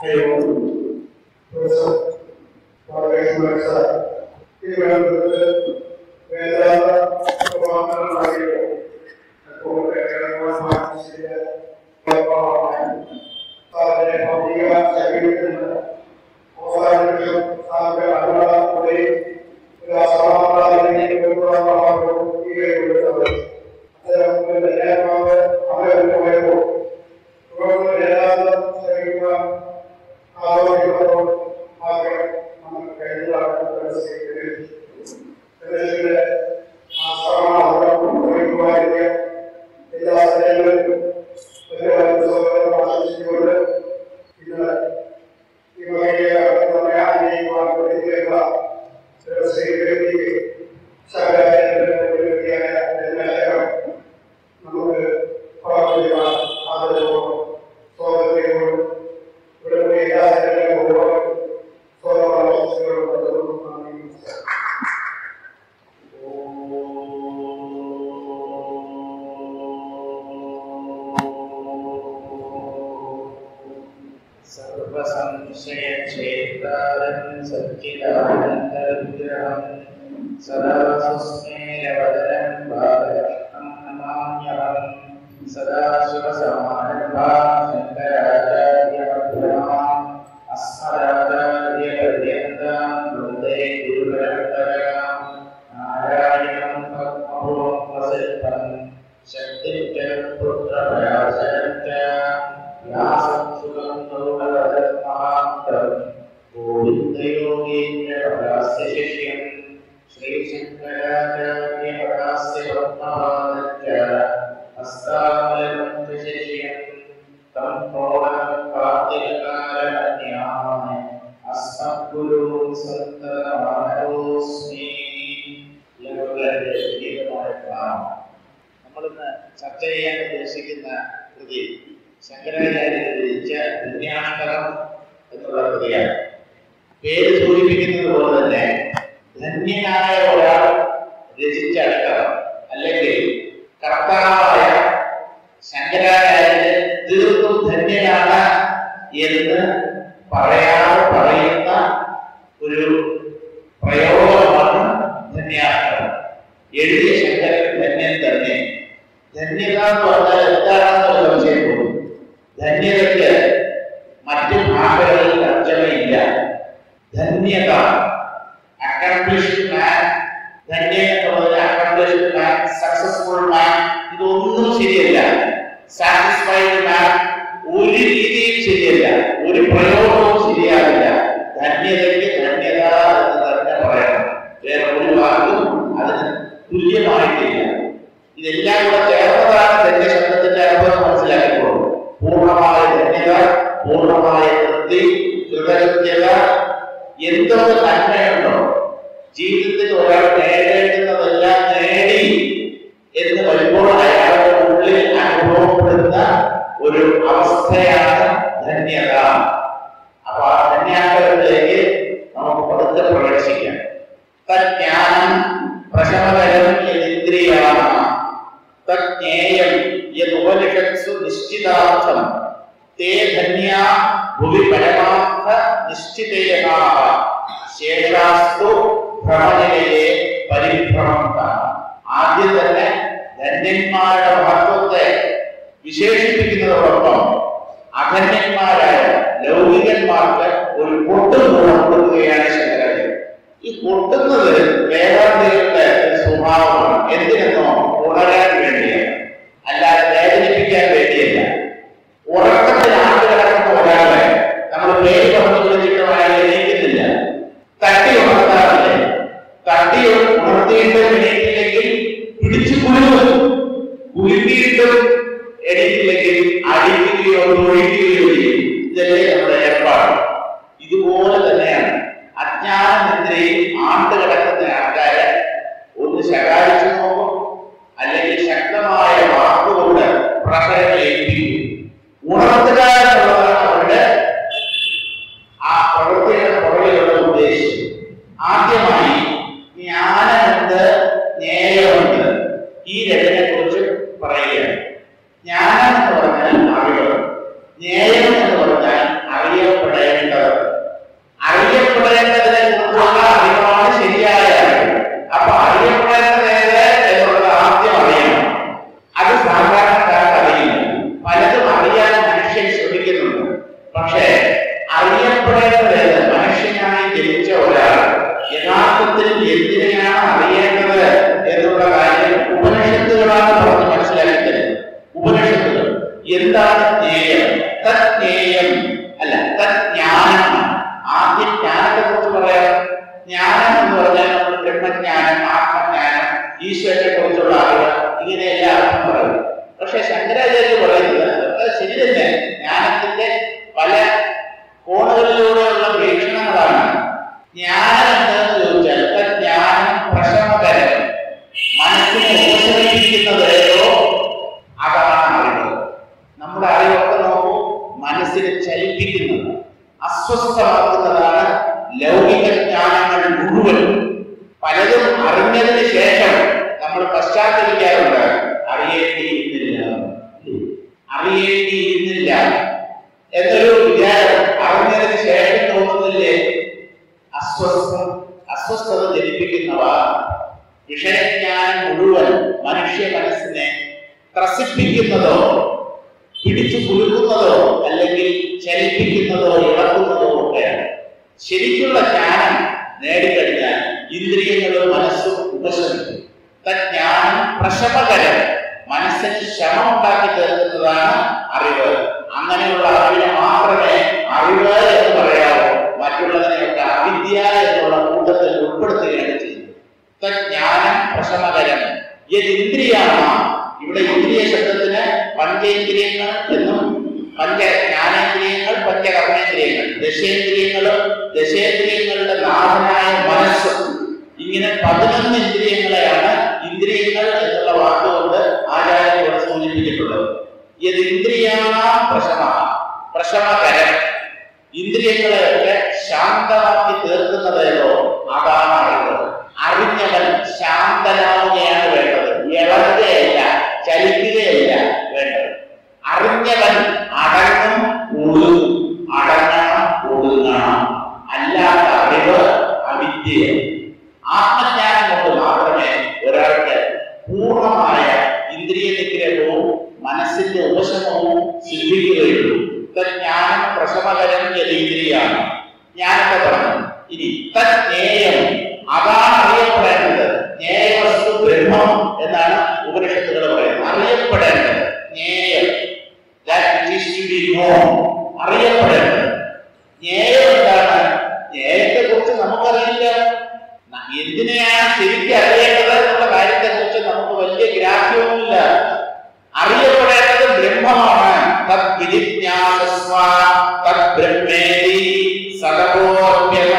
सर्वसंशयक्षेत्रारं सच्चिदानन्दविग्रहं सदा सुस्मेरवदनं बालकृष्णं नमाम्यहं सदा शिवसमारम्भां शङ्कराचार्यमध्यमाम् अस्मदाचार्यपर्यन्तां वन्दे गुरुपरम्परां नारायणं पद्मभूमशिल्पं शक्तिं च पुत्रपराशरं च व्यासं सुगन्धौरवदत्महान्तं गोविन्दयोगीन्द्रपरास्य शिष्यं श्रीशङ्कराचार्यपरास्य पद्मपादश्च हस्तामलकं च शिष्यं तं पौरकार्तिककारणज्ञान अस्मद्गुरून् सन्ततमानतोऽस्मि നമ്മളിന്ന് ചർച്ച ചെയ്യാൻ ഉദ്ദേശിക്കുന്ന കൃതി ശങ്കരാചാര്യൻ രചിച്ച ധന്യാഷ്ടകം എന്നുള്ള കൃതിയാണ് പേര് സൂചിപ്പിക്കുന്നത് പോലെ തന്നെ ധന്യനായ ഒരാൾ രചിച്ച അഷ്ടകം അല്ലെങ്കിൽ കർത്താവായ ശങ്കരാചാര്യൻ തീർത്തും ധന്യനാണ് എന്ന് പറയാതെ പറയുന്ന ഒരു പ്രയോഗമാണ് ധന്യാഷ്ടകം എഴുതിയ ശങ്കരൻ ധന്യൻ തന്നെ ധന്യത എന്ന് പറഞ്ഞാൽ എന്താണെന്നുള്ള സംശയം തോന്നും ധന്യതയ്ക്ക് മറ്റു ഭാഷകളിൽ തർജ്ജമയില്ല ധന്യത അക്കംപ്ലിഷ്ഡ് മാൻ ധന്യൻ എന്നുള്ളത് അക്കംപ്ലിഷ്ഡ് മാൻ സക്സസ്ഫുൾ മാൻ ഇതൊന്നും ശരിയല്ല സാറ്റിസ്ഫൈഡ് മാൻ ഒരു രീതിയും ശരിയല്ല ഒരു പ്രയോഗവും ശരിയാവില്ല ധന്യതയ്ക്ക് ധന്യത എന്ന് തന്നെ പറയണം വേറെ ഒരു വാക്കും അതിന് തുല്യമായിട്ടില്ല ഇതെല്ലാം കൂടെ ചേർന്നതാണ് ധന്യ ശബ്ദത്തിന്റെ അർത്ഥം മനസ്സിലാക്കിക്കോളൂ പൂർണ്ണമായ ധന്യത പൂർണ്ണമായ തൃപ്തി കൃതജ്ഞത എന്തൊക്കെ നന്മയുണ്ടോ ജീവിതത്തിൽ ഒരാൾ നേടേണ്ടുന്നതെല്ലാം നേടി എന്ന് വരുമ്പോൾ അയാളുടെ ഉള്ളിൽ അനുഭവപ്പെടുന്ന ഒരു അവസ്ഥയാണ് ധന്യത അപ്പൊ ആ ധന്യാന്തരത്തിലേക്ക് നമുക്ക് പതുക്കെ പ്രവേശിക്കാം തജ്ഞാനം പ്രശമകരം യതിന്ദ്രിയാണ തജ്ഞേയം യതുപനിഷത്സു നിശ്ചിതാർത്ഥം തേ ധന്യ ഭുവി പരമാർത്ഥ നിശ്ചിതേനാഹ ശേഷാസ്തു ഭ്രമനിലയെ പരിഭ്രമന്ത ആദ്യം തന്നെ ധന്യന്മാരുടെ മഹത്വത്തെ വിശേഷിപ്പിക്കുന്നതോടൊപ്പം അധന്യന്മാരായ ലൗകികന്മാർക്ക് ഒരു പൊട്ടും കൊടുക്കുകയാണ് ശങ്കരാചാര്യൻ ഈ പൊട്ടുന്നത് വേദാന്തികളുടെ ഒരു സ്വഭാവമാണ് എന്തിനെന്നോ ഉണരാൻ വേണ്ടിയാണ് അല്ലാതെ വേദനിപ്പിക്കാൻ വേണ്ടിയല്ല ഉറക്കത്തിൽ ആണ്ട് കിടക്കുന്ന ഒരാളെ നമ്മൾ പേര് പറഞ്ഞു വിളിച്ചിട്ട് അയാൾ എണീക്കുന്നില്ല തട്ടി ഉണർത്താറില്ലേ തട്ടി ഉണർത്തിയിട്ട് എണീറ്റില്ലെങ്കിൽ പിടിച്ചു കുലുവും കുലുക്കിയിട്ടും എണീറ്റില്ലെങ്കിൽ അടിക്കുകയോ തൊഴിക്കുകയോ ചെയ്യും ഇതല്ലേ നമ്മുടെ ഏർപ്പാട് ഇതുപോലെ തന്നെയാണ് അജ്ഞാനമെതിരെയും ആണ്ട് കിടക്കുന്ന ആൾക്കാരെ ഒന്ന് ശകാരിച്ചു നോക്കും അല്ലെങ്കിൽ ശക്തമായ വാക്കുകൊണ്ട് പ്രഹരം ഏൽപ്പിക്കും ഉണർത്തുക എന്നുള്ളതാണ് അവരുടെ ആ പ്രവൃത്തിയുടെ പുറകിലുള്ള ഉദ്ദേശം ആദ്യമായി ജ്ഞാനമുണ്ട് ജ്ഞേയമുണ്ട് ഈ രണ്ടിനെ കുറിച്ച് പറയുകയാണ് ജ്ഞാനം എന്ന് പറഞ്ഞാൽ അറിവ് ജ്ഞേയം എന്ന് പറഞ്ഞാൽ അറിയപ്പെടേണ്ടത് പക്ഷെ ശങ്കരാചാര്യ പറയുന്നത് അത് ശരി തന്നെ ജ്ഞാനത്തിന്റെ പല കോണുകളിലൂടെയുള്ള വീക്ഷണങ്ങളാണ് ജ്ഞാനം എന്താണെന്ന് ചോദിച്ചാൽ ഇപ്പൊ ജ്ഞാനം പ്രശമകരം മനസ്സിനെ ഉപശമിപ്പിക്കുന്നത് ഏതോ അതാണ് അറിവ് നമ്മുടെ അറിവൊക്കെ നോക്കൂ മനസ്സിനെ ചലിപ്പിക്കുന്നത് അസ്വസ്ഥമാക്കുന്നതാണ് ലൗകിക ജ്ഞാനങ്ങൾ മുഴുവൻ പലതും അറിഞ്ഞതിന് ശേഷം നമ്മൾ പശ്ചാത്തലിക്കാറുണ്ട് അറിയേണ്ടിയിരുന്നില്ല അറിയേണ്ടിയിരുന്നില്ല എന്നൊരു വിചാരം അറിഞ്ഞതിന് ശേഷം തോന്നുന്നില്ലേ അസ്വസ്ഥം അസ്വസ്ഥത ജനിപ്പിക്കുന്നവ വിഷയജ്ഞാനം മുഴുവൻ മനുഷ്യ മനസ്സിനെ ത്രസിപ്പിക്കുന്നതോ പിടിച്ചു കുലുക്കുന്നതോ അല്ലെങ്കിൽ ചലിപ്പിക്കുന്നതോ ഇളക്കുന്നതോ ഒക്കെയാണ് ശരിക്കുള്ള ജ്ഞാനം നേടിക്കഴിഞ്ഞാൽ ഇന്ദ്രിയങ്ങളും മനസ്സും ഉപശമിക്കും തജ്ഞാനം പ്രശമകരം മനസ്സിന് ശമം ഉണ്ടാക്കി തീർക്കുന്നതാണ് അറിവ് അങ്ങനെയുള്ള അറിവിനെ മാത്രമേ അറിവ് എന്ന് പറയാവൂ മറ്റുള്ളതിനെയൊക്കെ അവിദ്യ എന്നുള്ള കൂട്ടത്തിൽ ഉൾപ്പെടുത്തുകയാണ് ചെയ്യുന്നത് തജ്ഞാനം പ്രശമകരം യതിന്ദ്രിയാണ് ഇവിടെ ഇന്ദ്രിയ ശബ്ദത്തിന് പഞ്ചേന്ദ്രിയങ്ങൾ എന്നും പഞ്ച ജ്ഞാനേന്ദ്രിയങ്ങൾ പഞ്ചകർമ്മേന്ദ്രിയങ്ങൾ ദശേന്ദ്രിയങ്ങളും ദശേന്ദ്രിയങ്ങളുടെ നാഥനായ മനസ്സും ഇങ്ങനെ പതിനൊന്ന് ഇന്ദ്രിയങ്ങളെയാണ് ഇന്ദ്രിയങ്ങൾ എന്നുള്ള വാക്കുകൊണ്ട് ആചാര്യൻ ഇവിടെ സൂചിപ്പിച്ചിട്ടുള്ളത് ഇത് ഇന്ദ്രിയാണ പ്രശമ പ്രശമകരം ഇന്ദ്രിയങ്ങളെയൊക്കെ ശാന്തമാക്കി തീർക്കുന്നതേതോ അതാണ് അറിവ് അറിഞ്ഞവൻ ശാന്തനാവുകയാണ് വേണ്ടത് ഇളകുകയല്ല ചലിക്കുകയല്ല വേണ്ടത് അറിഞ്ഞവൻ അടങ്ങും ഒടുങ്ങും അടങ്ങണം ഒടുങ്ങണം അല്ലാത്ത അറിവ് അവിദ്യ ആത്മജ്ഞാനം കൊണ്ട് മാത്രമേ ഒരാൾക്ക് പൂർണ്ണമായ ഇന്ദ്രിയ നിഗ്രഹവും മനസ്സിന്റെ ഉപശമവും സിദ്ധിക്കുകയുള്ളൂ ജ്ഞാനം പ്രശമകരം യതീന്ദ്രിയാണ് ഞാനൊക്കെ പറഞ്ഞു ഇനി തജ്ഞേയം അതാണ് അറിയപ്പെടേണ്ടത് ജ്ഞേയവസ്തു ബ്രഹ്മം എന്നാണ് ഉപനിഷത്തുകൾ പറയുന്നത് അറിയപ്പെടേണ്ടത് ജ്ഞേയം that which is to be known അറിയപ്പെടേണ്ടത് ജ്ഞേയം എന്താണ് ജ്ഞേയത്തെ കുറിച്ച് നമുക്കറിയില്ല ന- എന്തിനെയാണ് ശരിക്കും അറിയേണ്ടത് എന്നുള്ള കാര്യത്തെ കുറിച്ച് നമുക്ക് വലിയ ഗ്രാഹ്യമൊന്നുമില്ല അറിയപ്പെടേണ്ടത് ബ്രഹ്മമാണ് തദ് വിജിജ്ഞാസസ്വ തദ് ബ്രഹ്മേതി സദബോധ്യത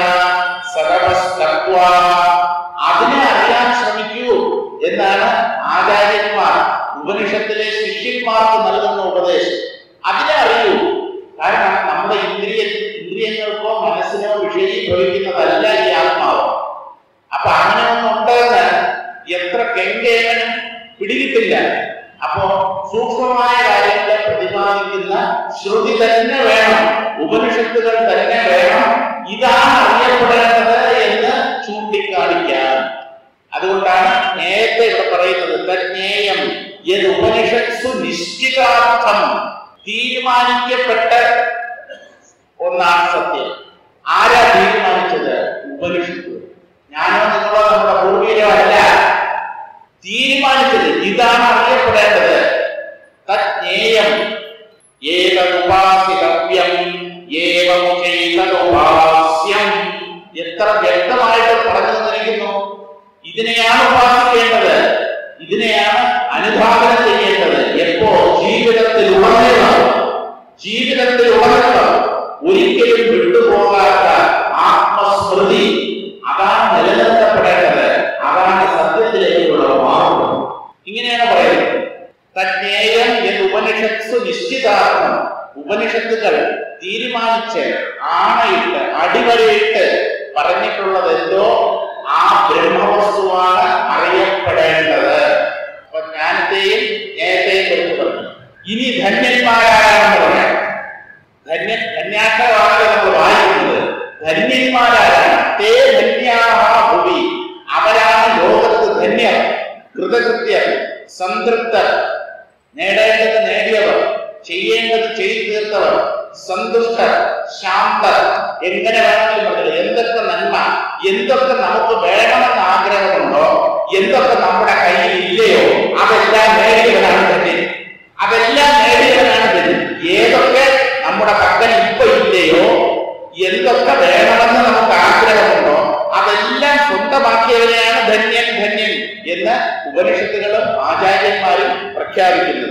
സദമസ്തത്വ അതിനെ അറിയാൻ ശ്രമിക്കൂ എന്നാണ് ആചാര്യന്മാർ ഉപനിഷത്തിലെ ശിഷ്യന്മാർക്ക് നൽകുന്ന ഉപദേശം അതിനെ അറിയൂ കാരണം നമ്മുടെ ഇന്ദ്രിയ ഇന്ദ്രിയങ്ങൾക്കോ മനസ്സിനോ വിഷയീഭവിക്കുന്നതല്ല ഈ ആത്മാവ് അപ്പൊ അങ്ങനെ ഒന്നുണ്ടെന്ന് എത്ര കെങ്കേനും പിടികിട്ടില്ല അപ്പോ സൂക്ഷ്മമായ കാര്യങ്ങളെ പ്രതിപാദിക്കുന്ന ശ്രുതി തന്നെ വേണം ഉപനിഷത്തുകൾ തന്നെ വേണം ഇതാണ് അറിയപ്പെടേണ്ടത് എന്ന് ചൂണ്ടിക്കാണിക്കാൻ അതുകൊണ്ടാണ് നേരത്തെ ഇവിടെ പറയുന്നത് തജ്ഞേയം യത് ഉപനിഷത്സു നിശ്ചിതാർത്ഥം തീരുമാനിക്കപ്പെട്ട ഒന്നാണ് സത്യം ആരാ തീരുമാനിച്ചത് ഉപനിഷത്ത് ഞാനോ നിങ്ങളോ നമ്മുടെ പൂർവീകരോ അല്ല തീരുമാനിച്ചത് ഇതാണ് അറിയപ്പെടേണ്ടത് തജ്ഞേയം ഏതമുപാസിതവ്യം ഏവമുചൈതമുപാസ്യം എത്ര വ്യക്തമായിട്ട് പറഞ്ഞു തന്നിരിക്കുന്നു ഇതിനെയാണ് ഉപാസിക്കേണ്ടത് ഇതിനെയാണ് അനുധാവനം ചെയ്യേണ്ടത് എപ്പോ ജീവിതത്തിൽ ഉടനീളം ജീവിതത്തിൽ ഉടനീളം ഒരിക്കലും വിട്ടുപോകാത്ത ആത്മസ്മൃതി അതാണ് നിലനിർത്തപ്പെടേണ്ടത് അതാണ് സത്യത്തിലേക്കുള്ള മാർഗം ഇങ്ങനെയാണ് പറയുന്നത് തജ്ഞേയം എന്ന് ഉപനിഷത്സു നിശ്ചിതാർത്ഥം ഉപനിഷത്തുകൾ തീരുമാനിച്ച് ആണയിട്ട് അടിവരയിട്ട് പറഞ്ഞിട്ടുള്ളത് എന്തോ ആ ബ്രഹ്മവസ്തുവാണ് അറിയപ്പെടേണ്ടത് അപ്പൊ ജ്ഞാനത്തെയും ജ്ഞേയത്തെയും കുറിച്ച് പറഞ്ഞു ഇനി ധന്യന്മാരാണെന്ന് പറയാം ധന്യ ധന്യാക്ഷരമാണല്ലോ നമ്മൾ വായിക്കുന്നത് ധന്യന്മാരാരാണ് തേ ധന്യാഹ ഭുവി അവരാണ് ലോകത്ത് ധന്യർ കൃതകൃത്യർ സംതൃപ്തർ നേടേണ്ടത് നേടിയവർ ചെയ്യേണ്ടത് ചെയ്തു തീർത്തവർ സന്തുഷ്ടർ ശാന്തർ എങ്ങനെ വേണമെങ്കിലും പറഞ്ഞത് എന്തൊക്കെ നന്മ എന്തൊക്കെ നമുക്ക് വേണമെന്ന് ആഗ്രഹമുണ്ടോ എന്തൊക്കെ നമ്മുടെ കയ്യിൽ ഇല്ലയോ അതെല്ലാം നേടിയവനാണ് ധന്യൻ അതെല്ലാം നേടിയവനാണ് ധന്യൻ ഏതൊക്കെ നമ്മുടെ പക്കൽ ഇപ്പൊ ഇല്ലയോ എന്തൊക്കെ വേണമെന്ന് നമുക്ക് ആഗ്രഹമുണ്ടോ അതെല്ലാം സ്വന്തമാക്കിയവരെയാണ് ധന്യൻ ധന്യൻ എന്ന് ഉപനിഷത്തുകളും ആചാര്യന്മാരും പ്രഖ്യാപിക്കുന്നത്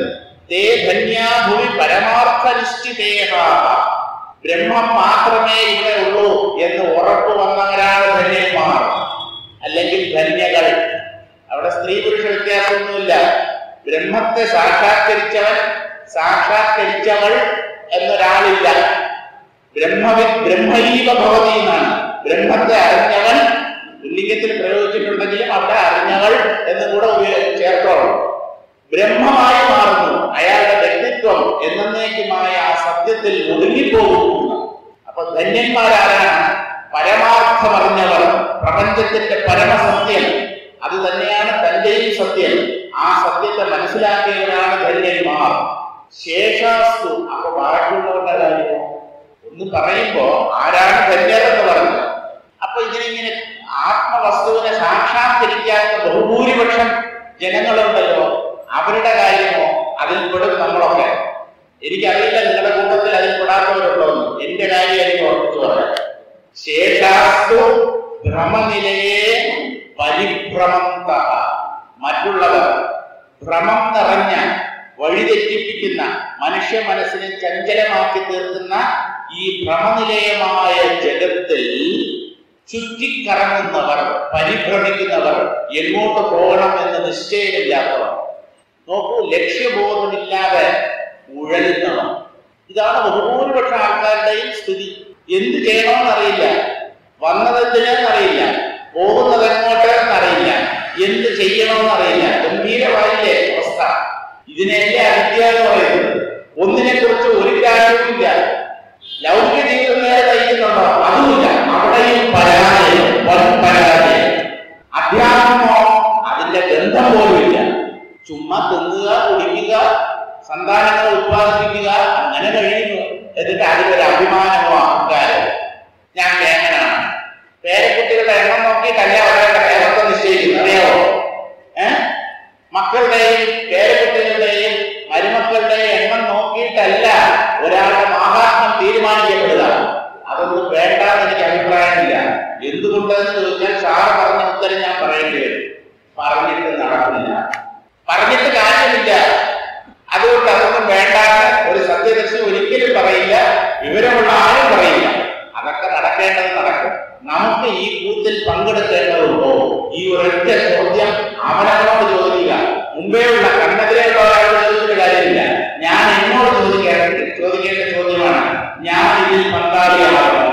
തേ ധന്യാ ഭൂമി പരമാർത്ഥ നിശ്ചിതേഹ ബ്രഹ്മം മാത്രമേ ഇവിടെ ഉള്ളൂ എന്ന് ഉറപ്പ് വന്നവരാണ് ധന്യന്മാർ അല്ലെങ്കിൽ ധന്യകൾ അവിടെ സ്ത്രീ പുരുഷ വ്യത്യാസമൊന്നുമില്ല ബ്രഹ്മത്തെ സാക്ഷാത്കരിച്ചവൻ സാക്ഷാത്കരിച്ചവൾ എന്നൊരാളില്ല ബ്രഹ്മവി ബ്രഹ്മൈവ ഭവതി എന്നാണ് ബ്രഹ്മത്തെ അറിഞ്ഞവൻ ലിംഗത്തിൽ പ്രയോഗിച്ചിട്ടുണ്ടെങ്കിലും അവിടെ അറിഞ്ഞവൾ എന്ന് കൂടെ ഉപയോഗി ചേർത്തോളൂ ബ്രഹ്മമായി മാറുന്നു അയാളുടെ വ്യക്തിത്വം എന്നേക്കുമായ ആ സത്യത്തിൽ ഒതുങ്ങിപ്പോകുന്നു അപ്പൊ ധന്യന്മാരാരാണ് പരമാർത്ഥമറിഞ്ഞവർ പ്രപഞ്ചത്തിന്റെ പരമസത്യം അത് തന്നെയാണ് തന്റെയും സത്യം ആ സത്യത്തെ മനസ്സിലാക്കിയവരാണ് ധന്യന്മാർ ശേഷാസ്തു അപ്പൊ ബാക്കിയുള്ളവരുടെ കാര്യമോ ഒന്ന് പറയുമ്പോ ആരാണ് ധന്യർ എന്ന് പറഞ്ഞു അപ്പൊ ഇതിനിങ്ങനെ ആത്മവസ്തുവിനെ സാക്ഷാത്കരിക്കാത്ത ബഹുഭൂരിപക്ഷം ജനങ്ങളുണ്ടല്ലോ അവരുടെ കാര്യമോ അതിൽ പെടും നമ്മളൊക്കെ എനിക്കറിയില്ല നിങ്ങളുടെ കൂട്ടത്തിൽ അതിൽ പെടാത്തവരുണ്ടോ എന്ന് എന്റെ കാര്യം എനിക്ക് ഉറപ്പിച്ചു പറയാം ശേഷാസ്തു ഭ്രമനിലയെ പരിഭ്രമന്ത മറ്റുള്ളവർ ഭ്രമം നിറഞ്ഞ വഴിതെറ്റിപ്പിക്കുന്ന മനുഷ്യ മനസ്സിനെ ചഞ്ചലമാക്കി തീർക്കുന്ന ഈ ഭ്രമനിലയമായ ജഗത്തിൽ ചുറ്റിക്കറങ്ങുന്നവർ പരിഭ്രമിക്കുന്നവർ എങ്ങോട്ട് പോകണം എന്ന് നിശ്ചയമില്ലാത്തവർ നോക്കൂ ലക്ഷ്യബോധമില്ലാതെ ഉഴലുന്നവർ ഇതാണ് ബഹുഭൂരിപക്ഷം ആൾക്കാരുടെയും സ്ഥിതി എന്ത് ചെയ്യണമെന്നറിയില്ല വന്നതെന്തിനെന്നറിയില്ല പോകുന്നത് എങ്ങോട്ടെന്ന് അറിയില്ല എന്ത് ചെയ്യണമെന്നറിയില്ല ഗംഭീരമായില്ലേ അവസ്ഥ ഇതിനെല്ലാം അവിദ്യ എന്ന് പറയുന്നത് ഒന്നിനെ കുറിച്ച് ഒരു കാര്യവുമില്ല ലൗകിക ജീവിതം നേരെ നയിക്കുന്നുണ്ടോ അതുമില്ല അവിടെയും പരാജയം വൻ പരാജയം അധ്യാത്മമോ അതിന്റെ ബന്ധം പോലുമില്ല ചുമ്മാ തിന്നുക കുടിക്കുക സന്താനങ്ങളെ ഉത്പാദിപ്പിക്കുക അങ്ങനെ കഴിയുന്നു എന്നിട്ട് അതിലൊരു അഭിമാനമോ അഹങ്കാരമോ ഞാൻ കേങ്ങനാണ് പേരക്കുട്ടികളുടെ എണ്ണം നോക്കിയിട്ടല്ല അവരുടെ കേരളത്തെ നിശ്ചയിക്കുന്നത് അറിയാവോ ഏ മക്കളുടെയും പേരക്കുട്ടികളുടെയും മരുമക്കളുടെയും എണ്ണം നോക്കിയിട്ടല്ല ഒരാളുടെ മഹാത്മം തീരുമാനിക്കപ്പെടുക അതൊന്നും വേണ്ടാന്ന് എനിക്ക് അഭിപ്രായമില്ല എന്തുകൊണ്ടെന്ന് ചോദിച്ചാൽ സാറ് പറഞ്ഞ ഉത്തരം ഞാൻ പറയേണ്ടി വരും പറഞ്ഞിട്ട് നടക്കില്ല പറഞ്ഞിട്ട് കാര്യമില്ല അതുകൊണ്ട് അതൊന്നും വേണ്ടാന്ന് ഒരു സത്യദർശി ഒരിക്കലും പറയില്ല വിവരമുള്ള ആരും പറയില്ല അതൊക്കെ നടക്കേണ്ടത് നടക്കും നമുക്ക് ഈ കൂത്തിൽ പങ്കെടുക്കേണ്ടതുണ്ടോ ഈ ഒരൊറ്റ ചോദ്യം അവനവനോട് ചോദിക്കുക മുമ്പേ ഉള്ള കണ്ണെതിരെയുള്ള ഒരാളോട് ചോദിച്ചിട്ട് കാര്യമില്ല ഞാൻ എന്നോട് ചോദിക്കേണ്ട ചോദിക്കേണ്ട ചോദ്യമാണ് ഞാൻ ഇതിൽ പങ്കാളിയാകണോ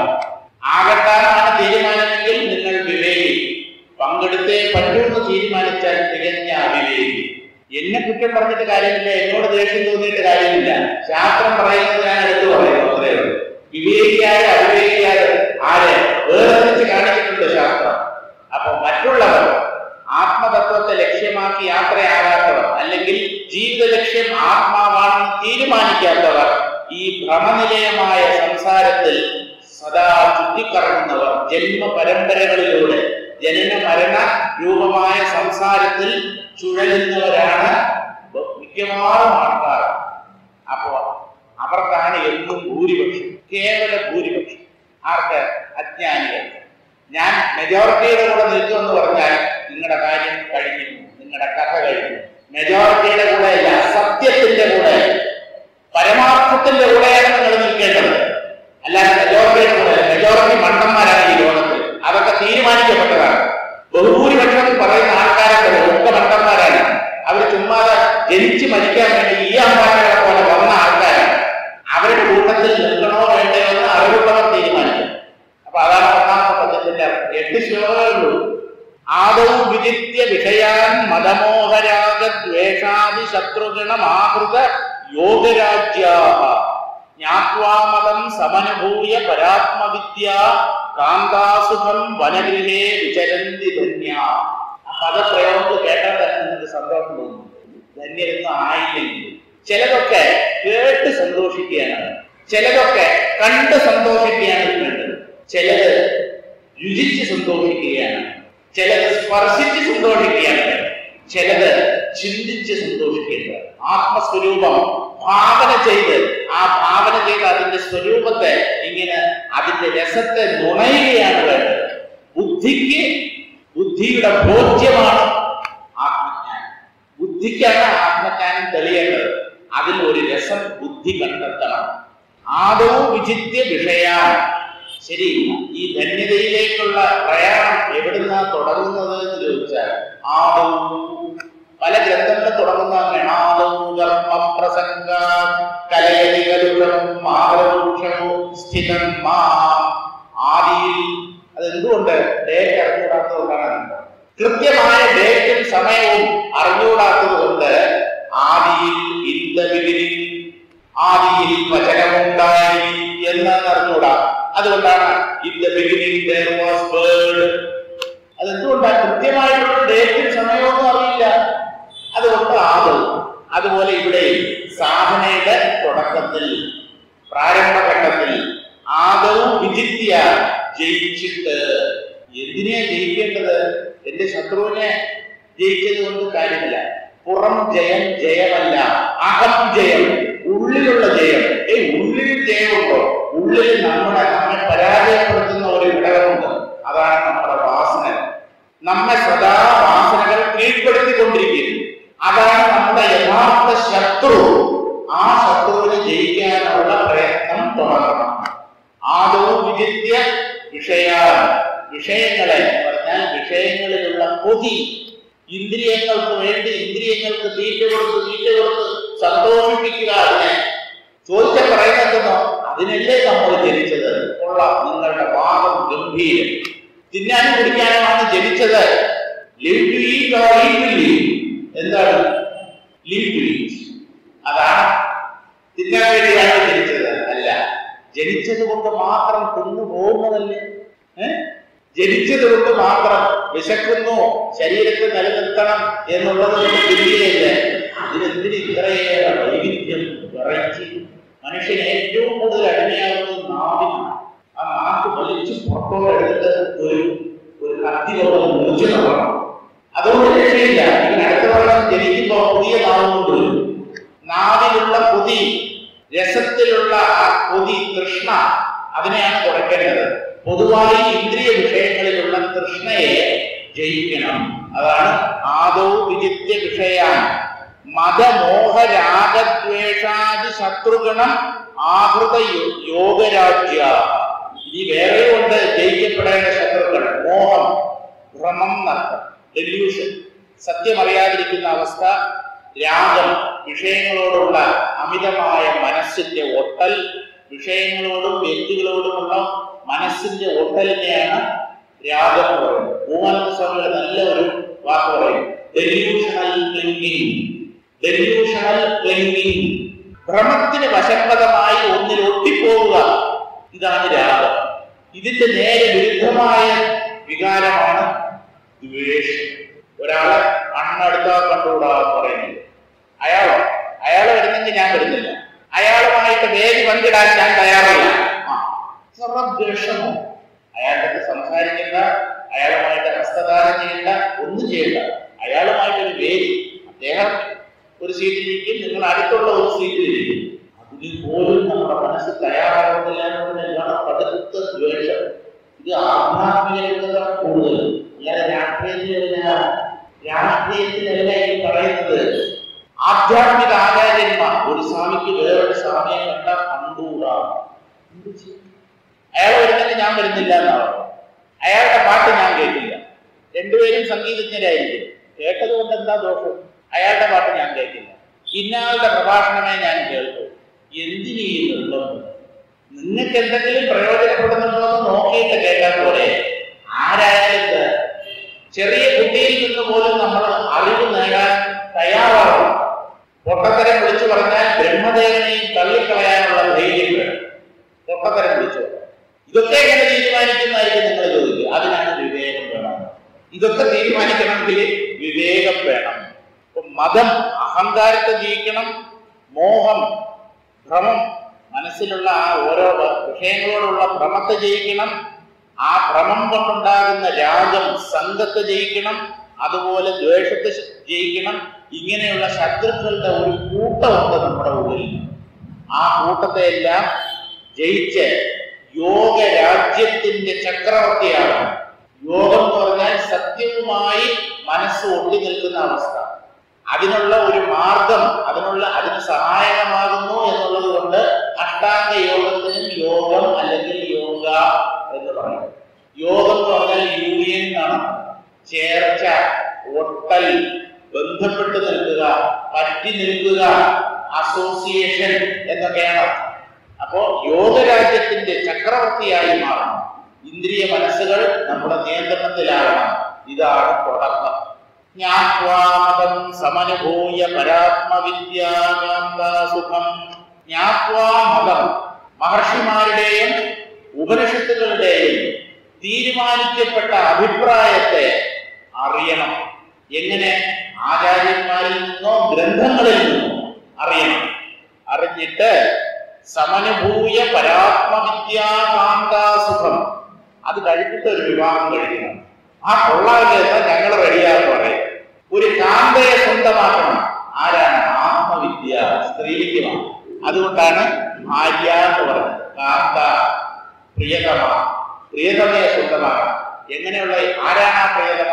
ആകട്ടാനാണ് തീരുമാനമെങ്കിൽ നിങ്ങൾ വിവേകി പങ്കെടുത്തേ പറ്റൂ എന്ന് തീരുമാനിച്ചാൽ തികഞ്ഞ അവിവേകി എന്നെ കുറ്റം പറഞ്ഞിട്ട് കാര്യമില്ല എന്നോട് ദേഷ്യം തോന്നിയിട്ട് കാര്യമില്ല ശാസ്ത്രം പറയുന്നത് ഞാൻ എടുത്തു പറയുന്നു അത്രേ ഉള്ളൂ വിവേകിയായ അവിവേകിയായ ആരെ വേർതിരിച്ച് കാണിച്ചിട്ടുണ്ട് ശാസ്ത്രം അപ്പൊ മറ്റുള്ളവർ ആത്മതത്വത്തെ ലക്ഷ്യമാക്കി യാത്രയാകാത്തവർ അല്ലെങ്കിൽ ജീവിത ലക്ഷ്യം ആത്മാവാണെന്ന് തീരുമാനിക്കാത്തവർ ഈ ഭ്രമനിലയമായ സംസാരത്തിൽ സദാ ചുറ്റിക്കറങ്ങുന്നവർ ജന്മ പരമ്പരകളിലൂടെ ജനന മരണ രൂപമായ സംസാരത്തിൽ ചുഴലുന്നവരാണ് മിക്കവാറും ആൾക്കാർ അപ്പോ അവർക്കാണ് എന്നും ഭൂരിപക്ഷം കേവല ഭൂരിപക്ഷം ആർക്ക് അജ്ഞാനികൾക്ക് ഞാൻ മെജോറിറ്റിയുടെ കൂടെ നിൽക്കുമെന്ന് പറഞ്ഞാൽ നിങ്ങളുടെ കാര്യം കഴിഞ്ഞു നിങ്ങളുടെ കഥ കഴിഞ്ഞു മെജോറിറ്റിയുടെ കൂടെ അല്ല സത്യത്തിന്റെ കൂടെ പരമാർത്ഥത്തിന്റെ കൂടെയാണ് നിങ്ങൾ നിൽക്കേണ്ടത് അല്ലാതെ മെജോറിറ്റിയുടെ കൂടെ മെജോറിറ്റി മണ്ടന്മാരാണ് ഈ ലോകത്തിൽ അതൊക്കെ തീരുമാനിക്കപ്പെട്ടതാണ് ബഹുഭൂരിപക്ഷം പറയുന്ന ആൾക്കാരൊക്കെ ഒക്കെ മണ്ടന്മാരാണ് അവർ ചുമ്മാതെ ജനിച്ച് മരിക്കാൻ വേണ്ടി ഈ അമ്പാനകളെ പോലെ വന്ന ആൾക്കാരാണ് അവരുടെ കൂട്ടത്തിൽ നിൽക്കണോ വേണ്ടയോ എന്ന് അറിവുള്ളവർ തീരുമാനിക്കും അപ്പൊ അതാണ് ഒന്നാമത്തെ പദ്യത്തിന്റെ അർത്ഥം. എട്ട് ശ്ലോകമേ ഉള്ളൂ ആദൗ വിജിത്യ വിഷയാൻ മതമോഹരാഗ ദ്വേഷാദി ശത്രുഗണമാഹൃത യോഗരാജ്യാഹ ജ്ഞാത്വാമതം സമനുഭൂയ പരാത്മവിദ്യ കാന്താസുഖം വനഗൃഹേ വിചരന്തി ധന്യ ആ പദപ്രയോഗങ്ങൾ കേട്ടാൽ തന്നെ നിങ്ങൾക്ക് സന്തോഷം തോന്നും ധന്യരൊന്നും ആയില്ലെങ്കിൽ ചിലതൊക്കെ കേട്ട് സന്തോഷിക്കുകയാണ് ചിലതൊക്കെ കണ്ട് സന്തോഷിക്കുകയാണ് വേണ്ടത് ചിലത് രുചിച്ച് സന്തോഷിക്കുകയാണ് ചിലത് സ്പർശിച്ച് സന്തോഷിക്കുകയാണ് ചിലത് ചിന്തിച്ച് സന്തോഷിക്കേണ്ടത് ആത്മസ്വരൂപം ഭാവന ചെയ്ത് ആ ഭാവന ചെയ്ത് അതിന്റെ സ്വരൂപത്തെ ഇങ്ങനെ അതിന്റെ രസത്തെ നുണയുകയാണ് വേണ്ടത് ബുദ്ധിക്ക് ബുദ്ധിയുടെ ബോധ്യമാണ് ആത്മജ്ഞാനം ബുദ്ധിക്കാണ് ആത്മജ്ഞാനം തെളിയേണ്ടത് അതിൽ ഒരു രസം ബുദ്ധി കണ്ടെത്തണം ആദവും വിചിത്യ വിഷയാൻ ശരി ഈ ധന്യതയിലേക്കുള്ള പ്രയാണം എവിടുന്നാ തുടങ്ങുന്നത് എന്ന് ചോദിച്ചാൽ ആദവും പല ഗ്രന്ഥങ്ങൾ തുടങ്ങുന്ന അങ്ങനെയാണ് ആദവും ധർമ്മ പ്രസംഗ കലയലികലുകളും മാതൃവൃക്ഷവും സ്ഥിതം മാ ആദിയിൽ അതെന്തുകൊണ്ട് ഡേറ്റ് അറിഞ്ഞുകൂടാത്തതുകൊണ്ടാണ് കൃത്യമായ ഡേറ്റും സമയവും അറിഞ്ഞുകൂടാത്തത് കൊണ്ട് ആദിയിൽ ഇല്ല വിതിരി ആദിയിൽ വചനമുണ്ടായി എന്ന് അറിഞ്ഞുകൂടാ അതുകൊണ്ടാണ് in the beginning there was word അതെന്തുകൊണ്ടാണ് കൃത്യമായിട്ടുള്ള ഡേറ്റും സമയവും അറിയില്ല അതുകൊണ്ട് ആദവും അതുപോലെ ഇവിടെ സാധനയുടെ തുടക്കത്തിൽ പ്രാരംഭഘട്ടത്തിൽ ആദവും വിജിത്യ ജയിച്ചിട്ട് എന്തിനെയാ ജയിക്കേണ്ടത് എന്റെ ശത്രുവിനെ ജയിച്ചത് കൊണ്ട് കാര്യമില്ല പുറം ജയം ജയമല്ല അകം ജയം ഉള്ളിലുള്ള ജയം ഏയ് ഉള്ളിൽ ജയമുണ്ടോ ഉള്ളിൽ നമ്മുടെ നമ്മെ പരാജയപ്പെടുത്തുന്ന ഒരു ഘടകമുണ്ട് അതാണ് നമ്മുടെ വാസന നമ്മെ സദാ വാസനകൾ കീഴ്പ്പെടുത്തിക്കൊണ്ടിരിക്കുന്നു അതാണ് നമ്മുടെ യഥാർത്ഥ ശത്രു ആ ശത്രുവിനെ ജയിക്കാനുള്ള പ്രയത്നം തുടങ്ങണം ആദവും വിജിത്യ വിഷയ വിഷയങ്ങളെ എന്ന് പറഞ്ഞാൽ വിഷയങ്ങളിലുള്ള കൊതി ഇന്ദ്രിയങ്ങൾക്ക് വേണ്ടി ഇന്ദ്രിയങ്ങൾക്ക് തീറ്റ കൊടുത്ത് തീറ്റ കൊടുത്ത് സന്തോഷിപ്പിക്കുക അതിനെ ചോദിച്ച പറയുന്നതെന്നോ അതിനല്ലേ നമ്മൾ ജനിച്ചത് കൊള്ളാം നിങ്ങളുടെ വാദം ഗംഭീരം തിന്നാനും കുടിക്കാനുമാണ് ജനിച്ചത് live to eat or eat to live എന്താണ് ലിവ് ടു ഈറ്റ് അതാണ് തിന്നാൻ വേണ്ടിയാണ് ജനിച്ചത് അല്ല ജനിച്ചത് കൊണ്ട് മാത്രം കൊന്നു പോകുന്നതല്ലേ ഏ? ജനിച്ചത് കൊണ്ട് മാത്രം വിശക്കുന്നു ശരീരത്തെ നിലനിർത്തണം എന്നുള്ളത് കൊണ്ട് തിരികെയില്ലേ അതിനെന്തിന് ഇത്രയേറെ വൈവിധ്യം വെറൈറ്റി മനുഷ്യൻ ഏറ്റവും കൂടുതൽ അടിമയാകുന്നത് നാവിനാണ് ആ നാക്ക് വലിച്ച് പുറത്തോട്ട് എടുത്തിട്ട് ഒരു ഒരു കത്തി പോലെ മുറിച്ചു നോക്കണം അതുകൊണ്ട് രക്ഷയില്ല ഇങ്ങനെ അടുത്ത വർഷം ജനിക്കുമ്പോൾ പുതിയ നാവ് കൊണ്ട് വരും നാവിലുള്ള കൊതി രസത്തിലുള്ള ആ കൊതി തൃഷ്ണ അതിനെയാണ് കുറയ്ക്കേണ്ടത് പൊതുവായി ഇന്ദ്രിയ വിഷയങ്ങളിലുള്ള തൃഷ്ണയെ ജയിക്കണം അതാണ് ആദോ വിജിത്യ വിഷയാൻ മതമോഹ രാഗദ്വേഷാദി ശത്രുഗണം ആഹൃത യോ- യോഗരാജ്യ ഇനി വേറെയുണ്ട് ജയിക്കപ്പെടേണ്ട ശത്രുക്കൾ മോഹം ഭ്രമം നഷ്ടം ഡെല്യൂഷൻ സത്യമറിയാതിരിക്കുന്ന അവസ്ഥ രാഗം വിഷയങ്ങളോടുള്ള അമിതമായ മനസ്സിന്റെ ഒട്ടൽ വിഷയങ്ങളോടും വ്യക്തികളോടുമുള്ള മനസ്സിന്റെ ഒട്ടലിനെയാണ് രാഗം എന്ന് പറയുന്നത് ഭൂമാനന്ദ സ്വാമിയുടെ നല്ല ഒരു വാക്ക് പറയും ഡെല്യൂഷണൽ ക്ലിങ്കിങ് ഡെല്യൂഷണൽ ക്ലിങ്കിങ് ഭ്രമത്തിന് വശംവദമായി ഒന്നിൽ ഒട്ടിപ്പോവുക ഇതാണ് രാഗം ഇതിന്റെ നേരെ വിരുദ്ധമായ വികാരമാണ് ദ്വേഷം ഒരാളെ കണ്ണെടുത്താ കണ്ടുകൂടാ പറയുന്നത് അയാളോ അയാൾ വരുന്നെങ്കിൽ ഞാൻ വരുന്നില്ല അയാളുമായിട്ട് വേദി പങ്കിടാൻ ഞാൻ തയ്യാറല്ല ആ, സർവദ്വേഷമോ അയാളുടെ അടുത്ത് സംസാരിക്കേണ്ട അയാളുമായിട്ട് ഹസ്തദാനം ചെയ്യേണ്ട ഒന്നും ചെയ്യണ്ട അയാളുമായിട്ടൊരു വേദി അദ്ദേഹം ഒരു സീറ്റിലിരിക്കും നിങ്ങൾ അടുത്തുള്ള ഒരു സീറ്റിലിരിക്കും അതിന് പോലും നമ്മുടെ മനസ്സ് തയ്യാറാകുന്നില്ല എന്നതിനെല്ലാം കടുത്ത ദ്വേഷം ഇത് ആധ്യാത്മികതയാണ് കൂടുതൽ അല്ലാതെ രാഷ്ട്രീയത്തിലല്ല രാഷ്ട്രീയത്തിലല്ല ഈ പറയുന്നത് ആധ്യാത്മിക ആചാര്യന്മാർ ഒരു സ്വാമിക്ക് വേറൊരു സ്വാമിയെ കണ്ട കണ്ടുകൂടാ എന്ത് ചെയ്യും? അയാൾ വരുന്നെങ്കിൽ ഞാൻ വരുന്നില്ല എന്നാണ് അയാളുടെ പാട്ട് ഞാൻ കേൾക്കില്ല രണ്ടുപേരും സംഗീതജ്ഞരായിരിക്കും കേട്ടത് കൊണ്ട് എന്താ ദോഷം അയാളുടെ പാട്ട് ഞാൻ കേൾക്കില്ല ഇന്നയാളുടെ പ്രഭാഷണമേ ഞാൻ കേൾക്കൂ എന്തിനീ നിർബന്ധം നിങ്ങൾക്ക് എന്തെങ്കിലും പ്രയോജനപ്പെടുന്നുണ്ടോ എന്ന് നോക്കിയിട്ട് കേട്ടാൽ പോലെ ആരായാലും ഇത് ചെറിയ കുട്ടിയിൽ നിന്ന് പോലും നമ്മൾ അറിവ് നേടാൻ തയ്യാറാവണം പൊട്ടത്തരം വിളിച്ചു പറഞ്ഞാൽ ബ്രഹ്മദേവനെയും തള്ളിക്കളയാനുള്ള ധൈര്യം വേണം പൊട്ടത്തരം വിളിച്ചു പറയാൻ. ഇതൊക്കെ എങ്ങനെ തീരുമാനിക്കുന്നതായിരിക്കും നിങ്ങൾ ചോദിക്കുക അതിനാണ് വിവേകം വേണം ഇതൊക്കെ തീരുമാനിക്കണമെങ്കിൽ വിവേകം വേണം ഇപ്പൊ മതം അഹങ്കാരത്തെ ജയിക്കണം മോഹം ഭ്രമം മനസ്സിലുള്ള ആ ഓരോ വ- വിഷയങ്ങളോടുള്ള ഭ്രമത്തെ ജയിക്കണം ആ ഭ്രമം കൊണ്ടുണ്ടാകുന്ന രാഗം സംഘത്തെ ജയിക്കണം അതുപോലെ ദ്വേഷത്തെ ശ- ജയിക്കണം ഇങ്ങനെയുള്ള ശത്രുക്കളുടെ ഒരു കൂട്ടമുണ്ട് നമ്മുടെ ഉള്ളിൽ ആ കൂട്ടത്തെ എല്ലാം ജയിച്ച് യോഗ രാജ്യത്തിന്റെ ചക്രവർത്തിയാണ് യോഗം എന്ന് പറഞ്ഞാൽ സത്യവുമായി മനസ്സ് ഒട്ടി നിൽക്കുന്ന അവസ്ഥ അതിനുള്ള ഒരു മാർഗം അതിനുള്ള അതിന് സഹായം അഷ്ടാംഗ യോഗത്തിനും യോഗം അല്ലെങ്കിൽ യോഗ എന്ന് പറയും യോഗം എന്ന് പറഞ്ഞാൽ യൂണിയൻ ആണ് ചേർച്ച ഒട്ടൽ ബന്ധപ്പെട്ട് നിൽക്കുക പറ്റി നിൽക്കുക അസോസിയേഷൻ എന്നൊക്കെയാണ് അപ്പോ യോഗരാജ്യത്തിന്റെ ചക്രവർത്തിയായി മാറണം ഇന്ദ്രിയ മനസ്സുകൾ നമ്മുടെ നിയന്ത്രണത്തിലാകണം ഇതാണ് തുടക്കം ജ്ഞാത്വാമതം സമനുഭൂയ പരാത്മവിദ്യാകാന്താസുഖം ജ്ഞാത്വാമതം മഹർഷിമാരുടെയും ഉപനിഷത്തുകളുടെയും തീരുമാനിക്കപ്പെട്ട അഭിപ്രായത്തെ അറിയണം എങ്ങനെ ആചാര്യന്മാരിൽ നിന്നോ ഗ്രന്ഥങ്ങളിൽ നിന്നോ അറിയണം അറിഞ്ഞിട്ട് സമനുഭൂയ പരാത്മവിദ്യാകാന്താസുഖം അത് കഴിച്ചിട്ട് ഒരു വിവാഹം കഴിക്കണം ആ കൊള്ളാവില്ല ഞങ്ങൾ റെഡിയാന്ന് പറയും ഒരു കാന്തയെ സ്വന്തമാക്കണം ആരാണ് ആത്മവിദ്യ സ്ത്രീലിംഗമാണ് അതുകൊണ്ടാണ് ഭാര്യ എന്ന് പറയുന്നത് കാന്ത പ്രിയതമ പ്രിയതമയെ സ്വന്തമാക്കണം എങ്ങനെയുള്ള ആരാണ് ആ പ്രിയതമ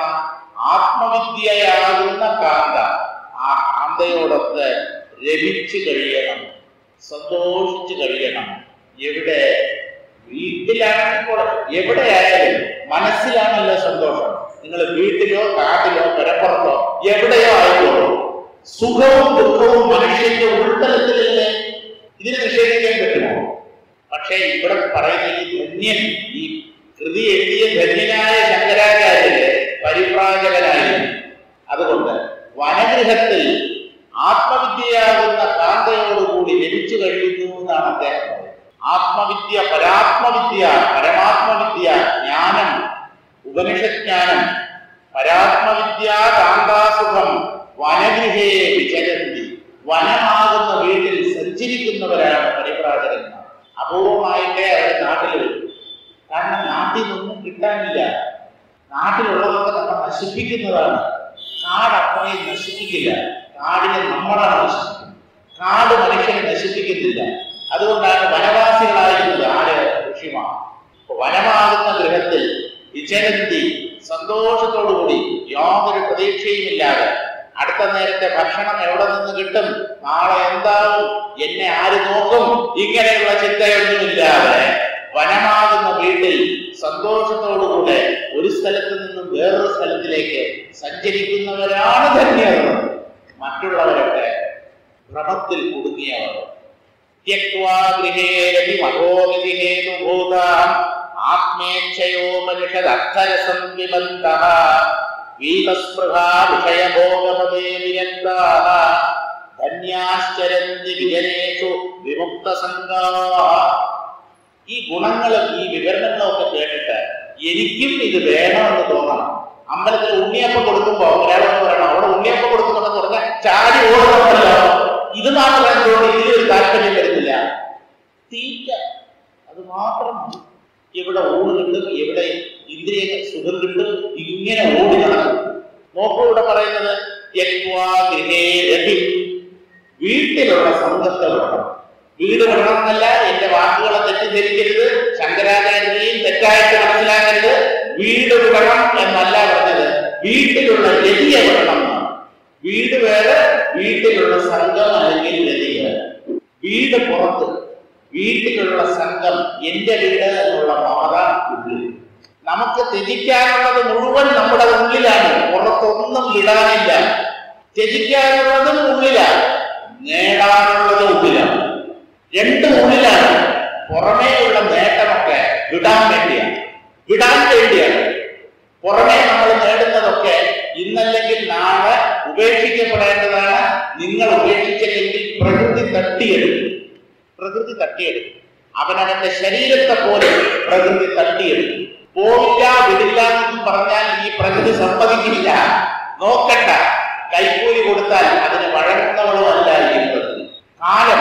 ആത്മവിദ്യയാകുന്ന കാന്ത ആ കാന്തയോടൊത്ത് രമിച്ചു കഴിയണം സന്തോഷിച്ചു കഴിയണം എവിടെ വീട്ടിലാണെങ്കിൽ എവിടെയായാലും മനസ്സിലാണല്ലോ സന്തോഷം നിങ്ങൾ വീട്ടിലോ കാട്ടിലോ പെരപ്പുറത്തോ എവിടെയോ ആയിക്കോളൂ സുഖവും ദുഃഖവും മനുഷ്യന്റെ ഉൾത്തലത്തിലല്ലേ ഇതിനെ നിഷേധിക്കാൻ പറ്റുമോ പക്ഷേ ഇവിടെ പറയുന്ന ഈ ധന്യൻ ഈ കൃതി എഴുതിയ ധന്യനായ ശങ്കരാചാര്യര് പരിപ്രാജകനായി അതുകൊണ്ട് വനഗൃഹത്തിൽ ആത്മവിദ്യയാകുന്ന കാന്തയോടുകൂടി ലഭിച്ചു കഴിയുന്നു എന്നാണ് അദ്ദേഹം പറയുന്നത് ആത്മവിദ്യ പരാത്മവിദ്യ പരമാത്മവിദ്യ ജ്ഞാനം ഉപനിഷജ്ഞാനം പരാത്മവിദ്യ കാന്താസുഖം വനഗൃഹേ വിചരന്തി വനമാകുന്ന വീട്ടിൽ സഞ്ചരിക്കുന്നവരാണ് പരിപ്രാജകന്മാർ അപൂർവമായിട്ടേ അവർ നാട്ടിൽ വരും കാരണം നാട്ടിൽ നിന്നൊന്നും കിട്ടാനില്ല നാട്ടിലുള്ളതൊക്കെ നമ്മൾ നശിപ്പിക്കുന്നതാണ് കാട് അത്രയും നശിപ്പിക്കില്ല കാടിനെ നമ്മളാണ് നശിപ്പിക്കുന്നത് കാട് മനുഷ്യനെ നശിപ്പിക്കുന്നില്ല അതുകൊണ്ടാണ് വനവാസികളായിരുന്നത് ആര് ഋഷിമാർ അപ്പൊ വനമാകുന്ന ഗൃഹത്തിൽ വിചരന്തി സന്തോഷത്തോടുകൂടി യാതൊരു പ്രതീക്ഷയുമില്ലാതെ അടുത്ത നേരത്തെ ഭക്ഷണം എവിടെ നിന്ന് കിട്ടും നാളെ എന്താവും എന്നെ ആര് നോക്കും ഇങ്ങനെയുള്ള ചിന്തയൊന്നുമില്ലാതെ വനമാകുന്ന വീട്ടിൽ സന്തോഷത്തോടുകൂടെ ഒരു സ്ഥലത്ത് നിന്നും വേറൊരു സ്ഥലത്തിലേക്ക് സഞ്ചരിക്കുന്നവരാണ് ധന്യർ മറ്റുള്ളവരൊക്കെ ഭ്രമത്തിൽ കുടുങ്ങിയവർ त्यक्त्वा गृहे रवि महोनिधि हेतुभूताम् आत्मेच्छयो मनिषदर्थरसं पिबन्तः वीतस्पृहा विषयभोगपदे विरक्ताः ധന്യാശ്ചരന്തി വിജനേഷു വിമുക്തസംഗാः ഈ ഗുണങ്ങളും ഈ വിവരണങ്ങളും ഒക്കെ കേട്ടിട്ട് എനിക്കും ഇത് വേണമെന്ന് തോന്നണം അമ്പലത്തിൽ ഉണ്ണിയപ്പം കൊടുക്കുമ്പോ ഒരാളോട് പറയണം അവിടെ ഉണ്ണിയപ്പം കൊടുക്കുന്നുണ്ടെന്ന് പറഞ്ഞാൽ ചാടി ഓടുന്നുണ്ടല്ലോ ഇത് മാത്രമല്ല ഇതിലൊരു താല്പര്യം വരുന്നില്ല തീറ്റ അത് മാത്രം മതി എവിടെ ഊണ് കിട്ടും എവിടെ ഇന്ദ്രിയ സുഖം കിട്ടും ഇങ്ങനെ ഓടി നടക്കും നോക്കൂ ഇവിടെ പറയുന്നത് യക്വാ ഗൃഹേ രതി വീട്ടിലുള്ള സംഘത്തെ വിടണം വീട് വിടണമെന്നല്ല എന്റെ വാക്കുകളെ തെറ്റിദ്ധരിക്കരുത് ശങ്കരാചാര്യനെയും തെറ്റായിട്ട് മനസ്സിലാക്കരുത് വീട് വിടണം എന്നല്ല പറഞ്ഞത് വീട്ടിലുള്ള രതിയെ വിടണം എന്നാണ്. വീട് വേറെ വീട്ടിലുള്ള സംഘം അല്ലെങ്കിൽ രതി വേറെ വീട് പുറത്ത് വീട്ടിലുള്ള സംഘം എന്റെ വീട് എന്നുള്ള മമത ഉള്ളിൽ നമുക്ക് ത്യജിക്കാനുള്ളത് മുഴുവൻ നമ്മുടെ ഉള്ളിലാണ് പുറത്തൊന്നും വിടാനില്ല ത്യജിക്കാനുള്ളതും ഉള്ളിലാണ് നേടാനുള്ളതും ഉള്ളിലാണ് രണ്ടും ഉള്ളിലാണ് പുറമേയുള്ള നേട്ടമൊക്കെ വിടാൻ വേണ്ടിയാണ് വിടാൻ വേണ്ടിയാണ് പുറമേ നമ്മൾ നേടുന്നതൊക്കെ ഇന്നല്ലെങ്കിൽ നാളെ ഉപേക്ഷിക്കപ്പെടേണ്ടതാണ് നിങ്ങൾ ഉപേക്ഷിച്ചില്ലെങ്കിൽ പ്രകൃതി തട്ടിയെടുക്കും പ്രകൃതി തട്ടിയെടുക്കും അവനവന്റെ ശരീരത്തെ പോലെ പ്രകൃതി തട്ടിയെടുക്കും പോവില്ല വിടില്ല എന്നും പറഞ്ഞാൽ ഈ പ്രകൃതി സമ്മതിക്കില്ല നോക്കണ്ട കൈക്കൂലി കൊടുത്താൽ അതിന് വഴങ്ങുന്നവളുമല്ല ഈ പ്രകൃതി കാലം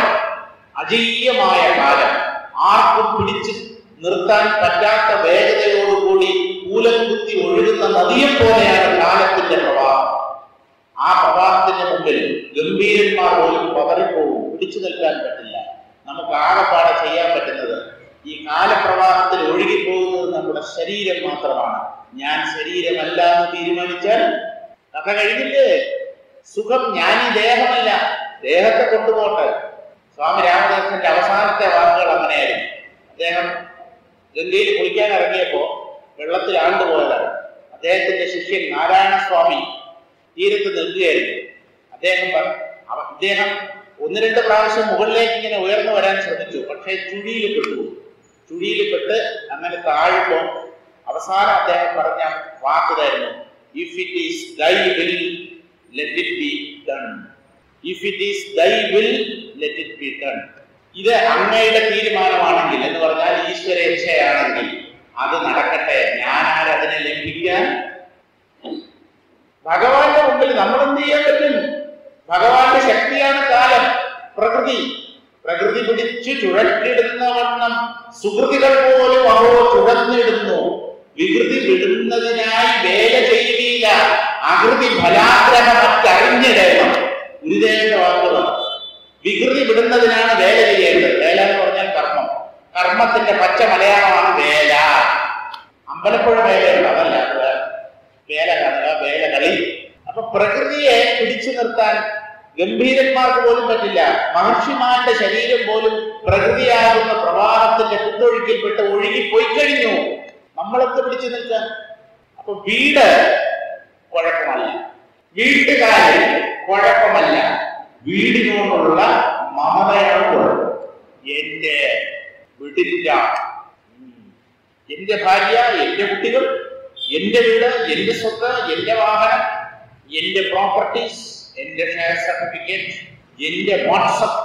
അജീയമായ കാലം ആർക്കും പിടിച്ച് നിർത്താൻ പറ്റാത്ത വേഗതയോടുകൂടി കൂലം കുത്തി ഒഴുകുന്ന നദിയെ പോലെയാണ് കാലത്തിന്റെ പ്രവാഹം ആ പ്രവാഹത്തിന്റെ മുമ്പിൽ ഗംഭീരന്മാർ പോലും പതറിപ്പോവും പിടിച്ചു നിൽക്കാൻ പറ്റില്ല നമുക്ക് ആകെപ്പാടെ ചെയ്യാൻ പറ്റുന്നത് ഈ കാലപ്രവാഹത്തിൽ ഒഴുകിപ്പോകുന്നത് നമ്മുടെ ശരീരം മാത്രമാണ് ഞാൻ ശരീരമല്ല എന്ന് തീരുമാനിച്ചാൽ കഥ കഴിഞ്ഞില്ലേ സുഖം ഞാൻ ഈ ദേഹമല്ല ദേഹത്തെ കൊണ്ടുപോട്ടെ സ്വാമി രാമദാസന്റെ അവസാനത്തെ വാക്കുകൾ അങ്ങനെയായിരുന്നു അദ്ദേഹം ഗംഗയിൽ കുളിക്കാൻ ഇറങ്ങിയപ്പോ വെള്ളത്തിൽ ആണ്ടുപോയതാണ് അദ്ദേഹത്തിന്റെ ശിഷ്യൻ നാരായണ സ്വാമി തീരത്ത് നിൽക്കുകയായിരുന്നു അദ്ദേഹം പറ- അവ- അദ്ദേഹം ഒന്ന് രണ്ട് പ്രാവശ്യം മുകളിലേക്ക് ഇങ്ങനെ ഉയർന്നു വരാൻ ശ്രമിച്ചു പക്ഷേ ചുഴിയിൽ പെട്ടു ചുഴിയിൽ പെട്ട് അങ്ങനെ താഴുമ്പോ അവസാനം അദ്ദേഹം പറഞ്ഞ വാക്കുതായിരുന്നു if it is thy will let it be done if it is thy will let it be done ഇത് അങ്ങയുടെ തീരുമാനമാണെങ്കിൽ എന്ന് പറഞ്ഞാൽ ഈശ്വര ഇച്ഛയാണെങ്കിൽ അത് നടക്കട്ടെ ഞാൻ ആരതിനെ ലംഘിക്കാൻ ഭഗവാന്റെ മുമ്പിൽ നമ്മൾ എന്ത് ചെയ്യാൻ പറ്റും ഭഗവാന്റെ ശക്തിയാണ് കാലം പ്രകൃതി പ്രകൃതി പിടിച്ചു ചുഴറ്റിടുന്ന വണ്ണം സുഹൃതികൾ പോലും അഹോ ചുഴന്നിടുന്നു വികൃതി വിടുന്നതിനായി വേല ചെയ്യുകയില്ല അകൃതി ഫലാഗ്രഹമറ്ററിഞ്ഞിടണം ഗുരുദേവന്റെ വാക്കുകൾ വികൃതി വിടുന്നതിനാണ് വേല ചെയ്യേണ്ടത് വേല എന്ന് പറഞ്ഞാൽ കർമ്മം കർമ്മത്തിന്റെ പച്ച മലയാളമാണ് വേല അമ്പലപ്പുഴ വേലയുണ്ട് അതല്ല അത് വേറെ. വേല കാണുക വേല കളി അപ്പൊ പ്രകൃതിയെ പിടിച്ചു നിർത്താൻ ഗംഭീരന്മാർക്ക് പോലും പറ്റില്ല മഹർഷിമാരുടെ ശരീരം പോലും പ്രകൃതിയാകുന്ന പ്രവാഹത്തിന്റെ കുത്തൊഴുക്കിൽപ്പെട്ട് ഒഴുകി പോയി കഴിഞ്ഞു നമ്മളൊക്കെ പിടിച്ചു നിൽക്കാൻ അപ്പൊ വീട് കുഴപ്പമല്ല വീട്ടുകാരിൽ കുഴപ്പമല്ല വീടിനോടുള്ള മമതയാണ് കുഴപ്പം എന്റെ വിടില്ല ഉം. എന്റെ ഭാര്യ എന്റെ കുട്ടികൾ എന്റെ വീട് എന്റെ സ്വത്ത് എന്റെ വാഹനം എന്റെ പ്രോപ്പർട്ടീസ് എന്റെ ഷെയർ സർട്ടിഫിക്കറ്റ് എന്റെ വാട്സപ്പ്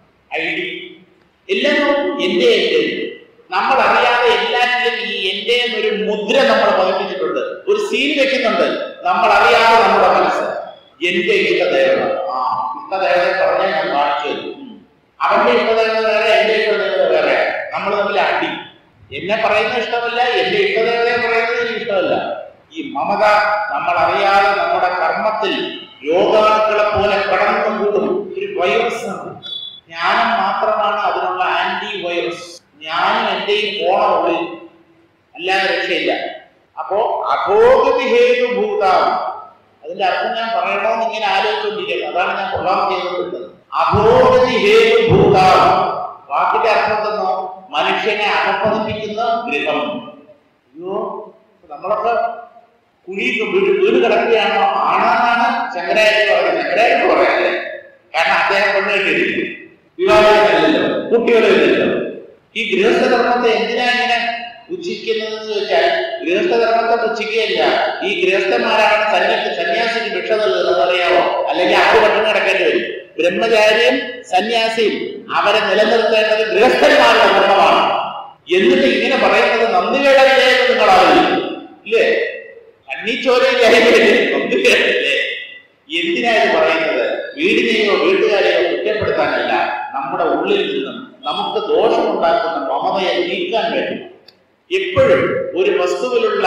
ഐ ഡി എല്ലാം എന്റെ എന്റെ നമ്മൾ അറിയാതെ എല്ലാറ്റിലും ഈ എന്റെ എന്നൊരു മുദ്ര നമ്മൾ പതിപ്പിച്ചിട്ടുണ്ട് ഒരു സീൽ വെക്കുന്നുണ്ട് നമ്മൾ അറിയാതെ നമ്മുടെ മനസ്സ് എന്റെ ഇഷ്ടദേവത ആ ഇഷ്ടദേവത പറഞ്ഞാൽ ഞാൻ കാണിച്ചു തരും. ഉം. അവന്റെ ഇഷ്ടദേവത വേറെ എന്റെ ഇഷ്ടദേവത വേറെ നമ്മൾ തമ്മിൽ അടി എന്നെ പറയുന്നത് ഇഷ്ടമല്ല എന്റെ ഇഷ്ടദേവതയെ പറയുന്നത് എനിക്ക് ഇഷ്ടമല്ല ഈ മമത നമ്മൾ അറിയാതെ നമ്മുടെ കർമ്മത്തിൽ രോഗാണുക്കളെ പോലെ കടന്നു കൂടും ഒരു വൈറസ് ആണ് ജ്ഞാനം മാത്രമാണ് അതിനുള്ള ആന്റി വൈറസ് ഞാനും എന്റെയും പോണമുള്ളിൽ അല്ലാതെ രക്ഷയില്ല അപ്പോ അഭോഗതി ഹേതുഭൂതാവും അതിന്റെ അർത്ഥം ഞാൻ പറയണമെന്ന് ഇങ്ങനെ ആലോചിച്ചുകൊണ്ടിരിക്കുന്നത് അതാണ് ഞാൻ പ്രഭാവം ചെയ്തുകൊണ്ടിരുന്നത് അഭോഗതി ഹേതുഭൂതാവും വാക്കിന്റെ അർത്ഥം എന്തെന്നോ മനുഷ്യനെ അകപ്പതിപ്പിക്കുന്ന ഗൃഹം അയ്യോ നമ്മളൊക്കെ കുഴി വീട് വീട് കിടക്കുകയാണോ ആണെന്നാണ് ശങ്കരാചാര്യ പറയുന്നത് ശങ്കരാചാര്യ പറയല്ലേ കാരണം അദ്ദേഹം പെണ്ണുകെട്ടിരിക്കും വിവാഹമില്ലല്ലോ കുട്ടികളില്ലല്ലോ ഈ ഗൃഹസ്ഥധർമ്മത്തെ എന്തിനാ ഇങ്ങനെ പുച്ഛിക്കുന്നതെന്ന് ചോദിച്ചാൽ ഗൃഹസ്ഥധർമ്മത്തെ പുച്ഛിക്കുകയില്ല ഈ ഗൃഹസ്ഥന്മാരാണ് സന്യാസി സന്യാസിക്ക് ഭിക്ഷ നൽകുന്നത് അറിയാമോ അല്ലെങ്കിൽ ആറ് പട്ടിണി കിടക്കേണ്ടി വരും ബ്രഹ്മചാരിയും സന്യാസിയും അവരെ നിലനിർത്തേണ്ടത് ഗൃഹസ്ഥന്മാരുടെ ധർമ്മമാണ് എന്നിട്ട് ഇങ്ങനെ പറയുന്നത് നന്ദികേടല്ലേ എന്ന് നിങ്ങൾ അറിയില്ല ഇല്ലേ കണ്ണിച്ചോരയില്ലേ നന്ദികേടല്ലേ എന്തിനാ ഇത് പറയുന്നത് വീടിനെയോ വീട്ടുകാരെയോ കുറ്റപ്പെടുത്താനല്ല നമ്മുടെ ഉള്ളിൽ നിന്നും നമുക്ക് ദോഷമുണ്ടാക്കുന്ന മമതയെ നീക്കാൻ വേണ്ടി എപ്പോഴും ഒരു വസ്തുവിലുള്ള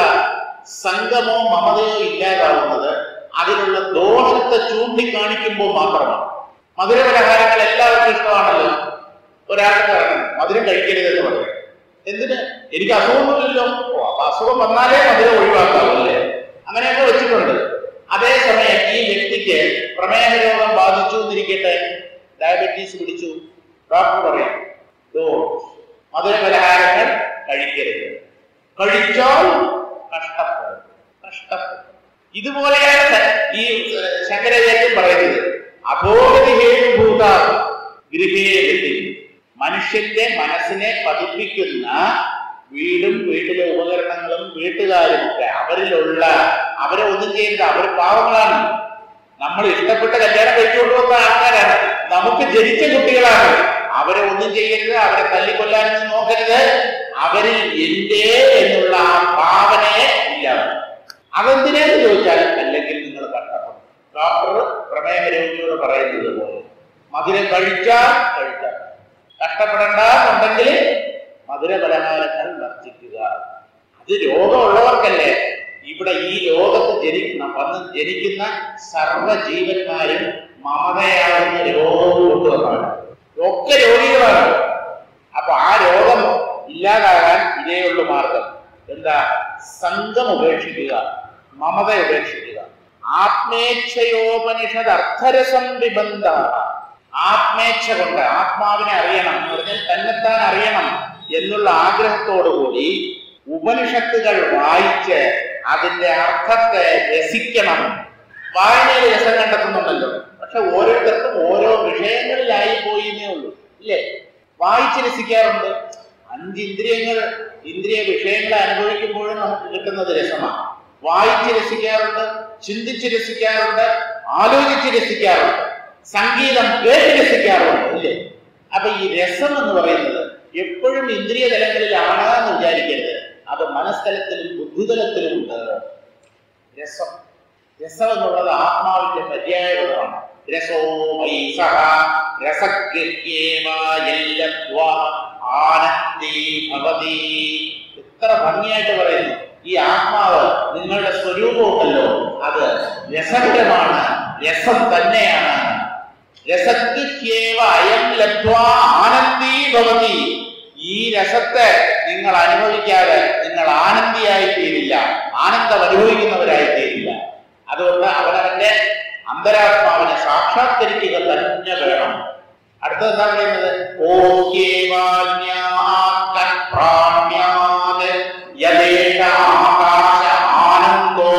സംഗമോ മമതയോ ഇല്ലാതാവുന്നത് അതിലുള്ള ദോഷത്തെ ചൂണ്ടിക്കാണിക്കുമ്പോൾ മാത്രമാണ് മധുരപലഹാരങ്ങൾ എല്ലാവർക്കും ഇഷ്ടമാണല്ലോ ഒരാൾക്ക് പറയണം മധുരം കഴിക്കരുതെന്ന് പറയും എന്തിന് എനിക്ക് അസുഖമൊന്നുമില്ലല്ലോ ഓ അപ്പൊ അസുഖം വന്നാലേ മധുരം ഒഴിവാക്കാവല്ലേ അങ്ങനെയൊക്കെ വെച്ചിട്ടുണ്ട് അതേസമയം ഈ വ്യക്തിക്ക് പ്രമേഹ രോഗം ബാധിച്ചു എന്നിരിക്കട്ടെ ഡയബറ്റീസ് പിടിച്ചു ഡോക്ടർ പറയും "ഡോ, മധുരപലഹാരങ്ങൾ കഴിക്കരുത് കഴിച്ചാൽ കഷ്ടപ്പെടും കഷ്ടപ്പെടും ഇതുപോലെയാണ് സ- ഈ ഏർ, ശങ്കരാചാര്യൻ പറയുന്നത് അഭോഗതി ഹേതുഭൂത ഗൃഹേതി മനുഷ്യന്റെ മനസ്സിനെ പതിപ്പിക്കുന്ന വീടും വീട്ടിലെ ഉപകരണങ്ങളും വീട്ടുകാരും ഒക്കെ അവരിലുള്ള അവരെ ഒന്നും ചെയ്യരുത് അവർ പാവങ്ങളാണ് നമ്മൾ ഇഷ്ടപ്പെട്ട കല്യാണം കഴിച്ചുകൊണ്ട് വന്ന ആൾക്കാരാണ് നമുക്ക് ജനിച്ച കുട്ടികളാണ് അവരെ ഒന്നും ചെയ്യരുത് അവരെ തല്ലിക്കൊല്ലാനൊന്നും നോക്കരുത് അവരിൽ എന്റെ എന്നുള്ള ആ ഭാവനയെ ഇല്ലാതെ അതെന്തിനാന്ന് ചോദിച്ചാൽ അല്ലെങ്കിൽ നിങ്ങൾ കഷ്ടപ്പെടും ഡോക്ടർ പ്രമേഹ രോഗിയോട് പറയുന്നത് പോലെ മധുരം കഴിച്ചാൽ കഴിച്ചാൽ കഷ്ടപ്പെടണ്ട എന്നുണ്ടെങ്കിൽ മധുര പലഹാരങ്ങൾ വർദ്ധിക്കുക അത് രോഗമുള്ളവർക്കല്ലേ ഇവിടെ ഈ ലോകത്ത് ജനിക്കുന്ന വന്ന് ജനിക്കുന്ന സർവ്വ ജീവന്മാരും മമതയാവുന്ന രോഗവും കൊണ്ടുവന്നാണ് ഒക്കെ രോഗികളാണ് അപ്പൊ ആ രോഗം ഇല്ലാതാകാൻ ഇതേയുള്ള മാർഗം എന്താ സംഘം ഉപേക്ഷിക്കുക മമത ഉപേക്ഷിക്കുക ആത്മേച്ഛയോപനിഷത് അർത്ഥരസം വിബന്ധ ആത്മേച്ഛ കൊണ്ട് ആത്മാവിനെ അറിയണം എന്ന് പറഞ്ഞാൽ തന്നെത്താൻ അറിയണം എന്നുള്ള ആഗ്രഹത്തോടുകൂടി ഉപനിഷത്തുകൾ വായിച്ച് അതിന്റെ അർത്ഥത്തെ രസിക്കണം വായനയിൽ രസം കണ്ടെത്തുന്നുണ്ടല്ലോ പക്ഷെ ഓരോരുത്തർക്കും ഓരോ വിഷയങ്ങളിലായി പോയി എന്നേ ഉള്ളൂ ഇല്ലേ വായിച്ച് രസിക്കാറുണ്ട് അഞ്ച് ഇന്ദ്രിയങ്ങൾ ഇന്ദ്രിയ വിഷയങ്ങളെ അനുഭവിക്കുമ്പോഴും നമുക്ക് കിട്ടുന്നത് രസമാണ് വായിച്ച് രസിക്കാറുണ്ട് ചിന്തിച്ച് രസിക്കാറുണ്ട് ആലോചിച്ച് രസിക്കാറുണ്ട് സംഗീതം കേട്ട് രസിക്കാറുണ്ട് ഇല്ലേ അപ്പൊ ഈ രസം എന്ന് പറയുന്നത് എപ്പോഴും ഇന്ദ്രിയ തലങ്ങളിലാണ് എന്ന് വിചാരിക്കരുത് അത് മനസ്ഥലത്തിലും ബുദ്ധിതലത്തിലും ഉണ്ട് രസം രസം എന്നുള്ളത് ആത്മാവിന്റെ പര്യായപദമാണ് രസോ മൈ സഹ രസകൃത്യേവാ ആനന്ദീ ഭവതി എത്ര ഭംഗിയായിട്ട് പറയുന്നു ഈ ആത്മാവ് നിങ്ങളുടെ സ്വരൂപമുണ്ടല്ലോ അത് രസകരമാണ് രസം തന്നെയാണ് രസത്തിഹ്യേവ അയം ലബ്ധ്വാ ആനന്ദീ ഭവതി ഈ രസത്തെ നിങ്ങൾ അനുഭവിക്കാതെ നിങ്ങൾ ആനന്ദിയായി തീരില്ല ആനന്ദം അനുഭവിക്കുന്നവരായി തീരില്ല അതുകൊണ്ട് അവനവന്റെ അന്തരാത്മാവിനെ സാക്ഷാത്കരിക്കുക തന്നെ വേണം അടുത്തത് എന്താ പറയുന്നത് ഓഹ്യേവാന്യാത് യഥേഷ ആകാശ ആനന്ദോ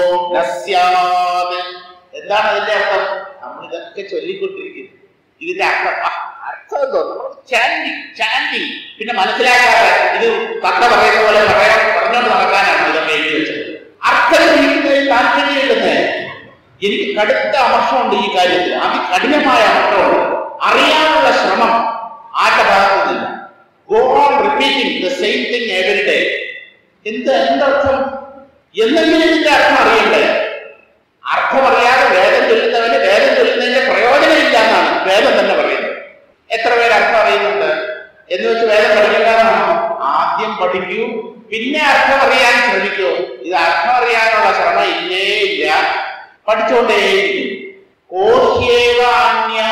നസ്യാത് എന്താണ് അതിന്റെ അർത്ഥം നമ്മൾ ഇതൊക്കെ ചൊല്ലിക്കൊണ്ടിരിക്കുന്നു ഇതിന്റെ അർത്ഥം ആ, അർത്ഥം എന്തോ നമ്മൾ ചാൻഡിങ് ചാൻഡിങ് പിന്നെ മനസ്സിലാക്കാതെ ഇത് കഥ പറയുന്ന പോലെ പറയാൻ പറഞ്ഞോണ്ട് നടക്കാനാണ് ഇതൊക്കെ എഴുതി വെച്ചത് അർത്ഥം ജീവിക്കുന്നതിൽ താല്പര്യമില്ലെന്ന് എനിക്ക് കടുത്ത അമർഷമുണ്ട് ഈ കാര്യത്തിൽ അതികഠിനമായ അമർഷമുണ്ട് അറിയാനുള്ള ശ്രമം ആരുടെ ഭാഗത്തുനിന്നില്ല go on repeating the same thing every day എന്ത് എന്തർത്ഥം എന്നെങ്കിലും ഇതിന്റെ അർത്ഥം അറിയണ്ടേ അർത്ഥം അറിയാതെ വേദം ചൊല്ലുന്നവന് വേദം ചൊല്ലുന്നതിന്റെ പ്രയോജനമില്ല എന്നാണ് വേദം തന്നെ പറയുന്നത് എത്ര പേര് അർത്ഥം അറിയുന്നുണ്ട് എന്ന് വെച്ച് വേദം പഠിക്കേണ്ടതാണോ ആദ്യം പഠിക്കൂ പിന്നെ അർത്ഥം അറിയാൻ ശ്രമിക്കൂ ഇത് അർത്ഥം അറിയാനുള്ള ശ്രമം ഇല്ലേ ഇല്ല പഠിച്ചുകൊണ്ടേയിരിക്കും കോഹ്യേവ അന്യാ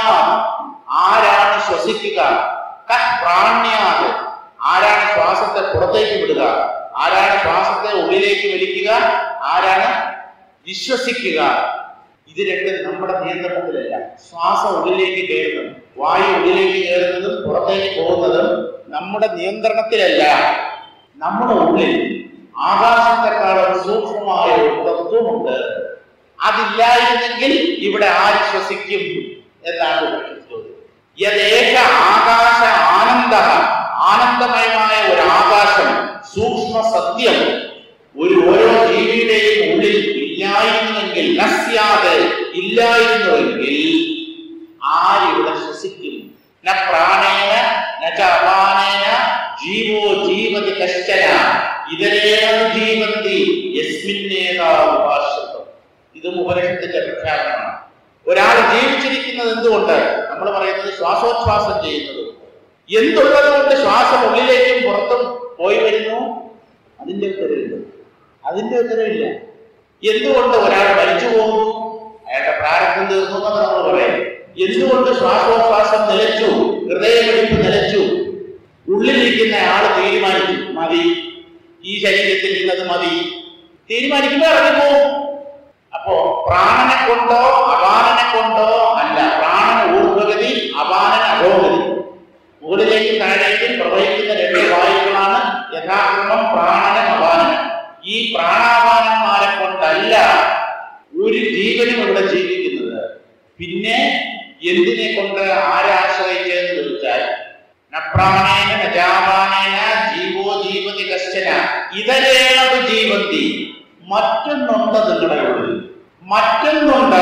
ആരാണ് ശ്വസിക്കുക കഹ് പ്രാണ്യാത് ആരാണ് ശ്വാസത്തെ പുറത്തേക്ക് വിടുക ആരാണ് ശ്വാസത്തെ ഉള്ളിലേക്ക് വലിക്കുക ആരാണ് വിശ്വസിക്കുക ഇത് രണ്ടും നമ്മുടെ നിയന്ത്രണത്തിലല്ല ശ്വാസം ഉള്ളിലേക്ക് കയറുന്നതും വായു ഉള്ളിലേക്ക് കയറുന്നതും പുറത്തേക്ക് പോകുന്നതും നമ്മുടെ നിയന്ത്രണത്തിലല്ല നമ്മുടെ ഉള്ളിൽ ആകാശത്തെക്കാളും സൂക്ഷ്മമായ ഒരു തത്വമുണ്ട് അതില്ലായിരുന്നെങ്കിൽ ഇവിടെ ആര് ശ്വസിക്കും എന്നാണ് ഉപനിഷത്ത് ചോദ്യം യഥേഷ ആകാശ ആനന്ദ ആനന്ദമയമായ ഒരു ആകാശം സൂക്ഷ്മ സത്യം ഒരു ഓരോ ജീവിയുടെയും ഉള്ളിൽ ഇല്ലായിരുന്നെങ്കിൽ നസ്യാതെ ഇല്ലായിരുന്നുവെങ്കിൽ ആരിവിടെ ശ്വസിക്കും ന പ്രാണേന ന ച അപാനേന ജീവോ ജീവതി കശ്ചന ഇതരേണ ജീവന്തി യസ്മിന്നേതാ ഉപാശ്രിതം ഇതും ഉപനിഷത്തിന്റെ പ്രഖ്യാപനമാണ് ഒരാൾ ജീവിച്ചിരിക്കുന്നത് എന്തുകൊണ്ട് നമ്മൾ പറയുന്നത് ശ്വാസോച്ഛ്വാസം ചെയ്യുന്നത് കൊണ്ട്. എന്തുള്ളത് കൊണ്ട് ശ്വാസം ഉള്ളിലേക്കും പുറത്തും പോയി വരുന്നു അതിന്റെ ഉത്തരവില്ല അതിന്റെ ഉത്തരവില്ല എന്തുകൊണ്ട് ഒരാൾ മരിച്ചു പോകുന്നു അയാളുടെ പ്രാരബ്ധം തീർന്നു എന്ന് നമ്മൾ പറയും എന്തുകൊണ്ട് ശ്വാസോച്ഛ്വാസം നിലച്ചു ഹൃദയമിടിപ്പ് നിലച്ചു ഉള്ളിലിരിക്കുന്ന ആള് തീരുമാനിച്ചു മതി ഈ ശരീരത്തിൽ ഇന്നത് മതി തീരുമാനിക്കുമ്പോൾ ഇറങ്ങിപ്പോവും അപ്പോ പ്രാണനെ കൊണ്ടോ അപാനനെ കൊണ്ടോ അല്ല പ്രാണന ഊർധ്വഗതി അപാനന അധോഗതി മുകളിലേക്കും താഴേക്കും പ്രവഹിക്കുന്ന രണ്ട് വായുക്കളാണ് യഥാക്രമം പ്രാണനം അപാനനം ഈ പ്രാണാപാനന്മാരെ കൊണ്ടല്ല ഒരു ജീവനും ഇവിടെ ജീവിക്കുന്നത് പിന്നെ എന്തിനെ കൊണ്ട് ആരെ ആശ്രയിച്ചതെന്ന് ചോദിച്ചാൽ നപ്രാണേന നജാപാനേന ജീവോ ജീവതി കശ്ചന ഇതരേണത് ജീവന്തി മറ്റൊന്നുണ്ട് നിങ്ങളുടെ ഉള്ളിൽ മറ്റൊന്നുണ്ട്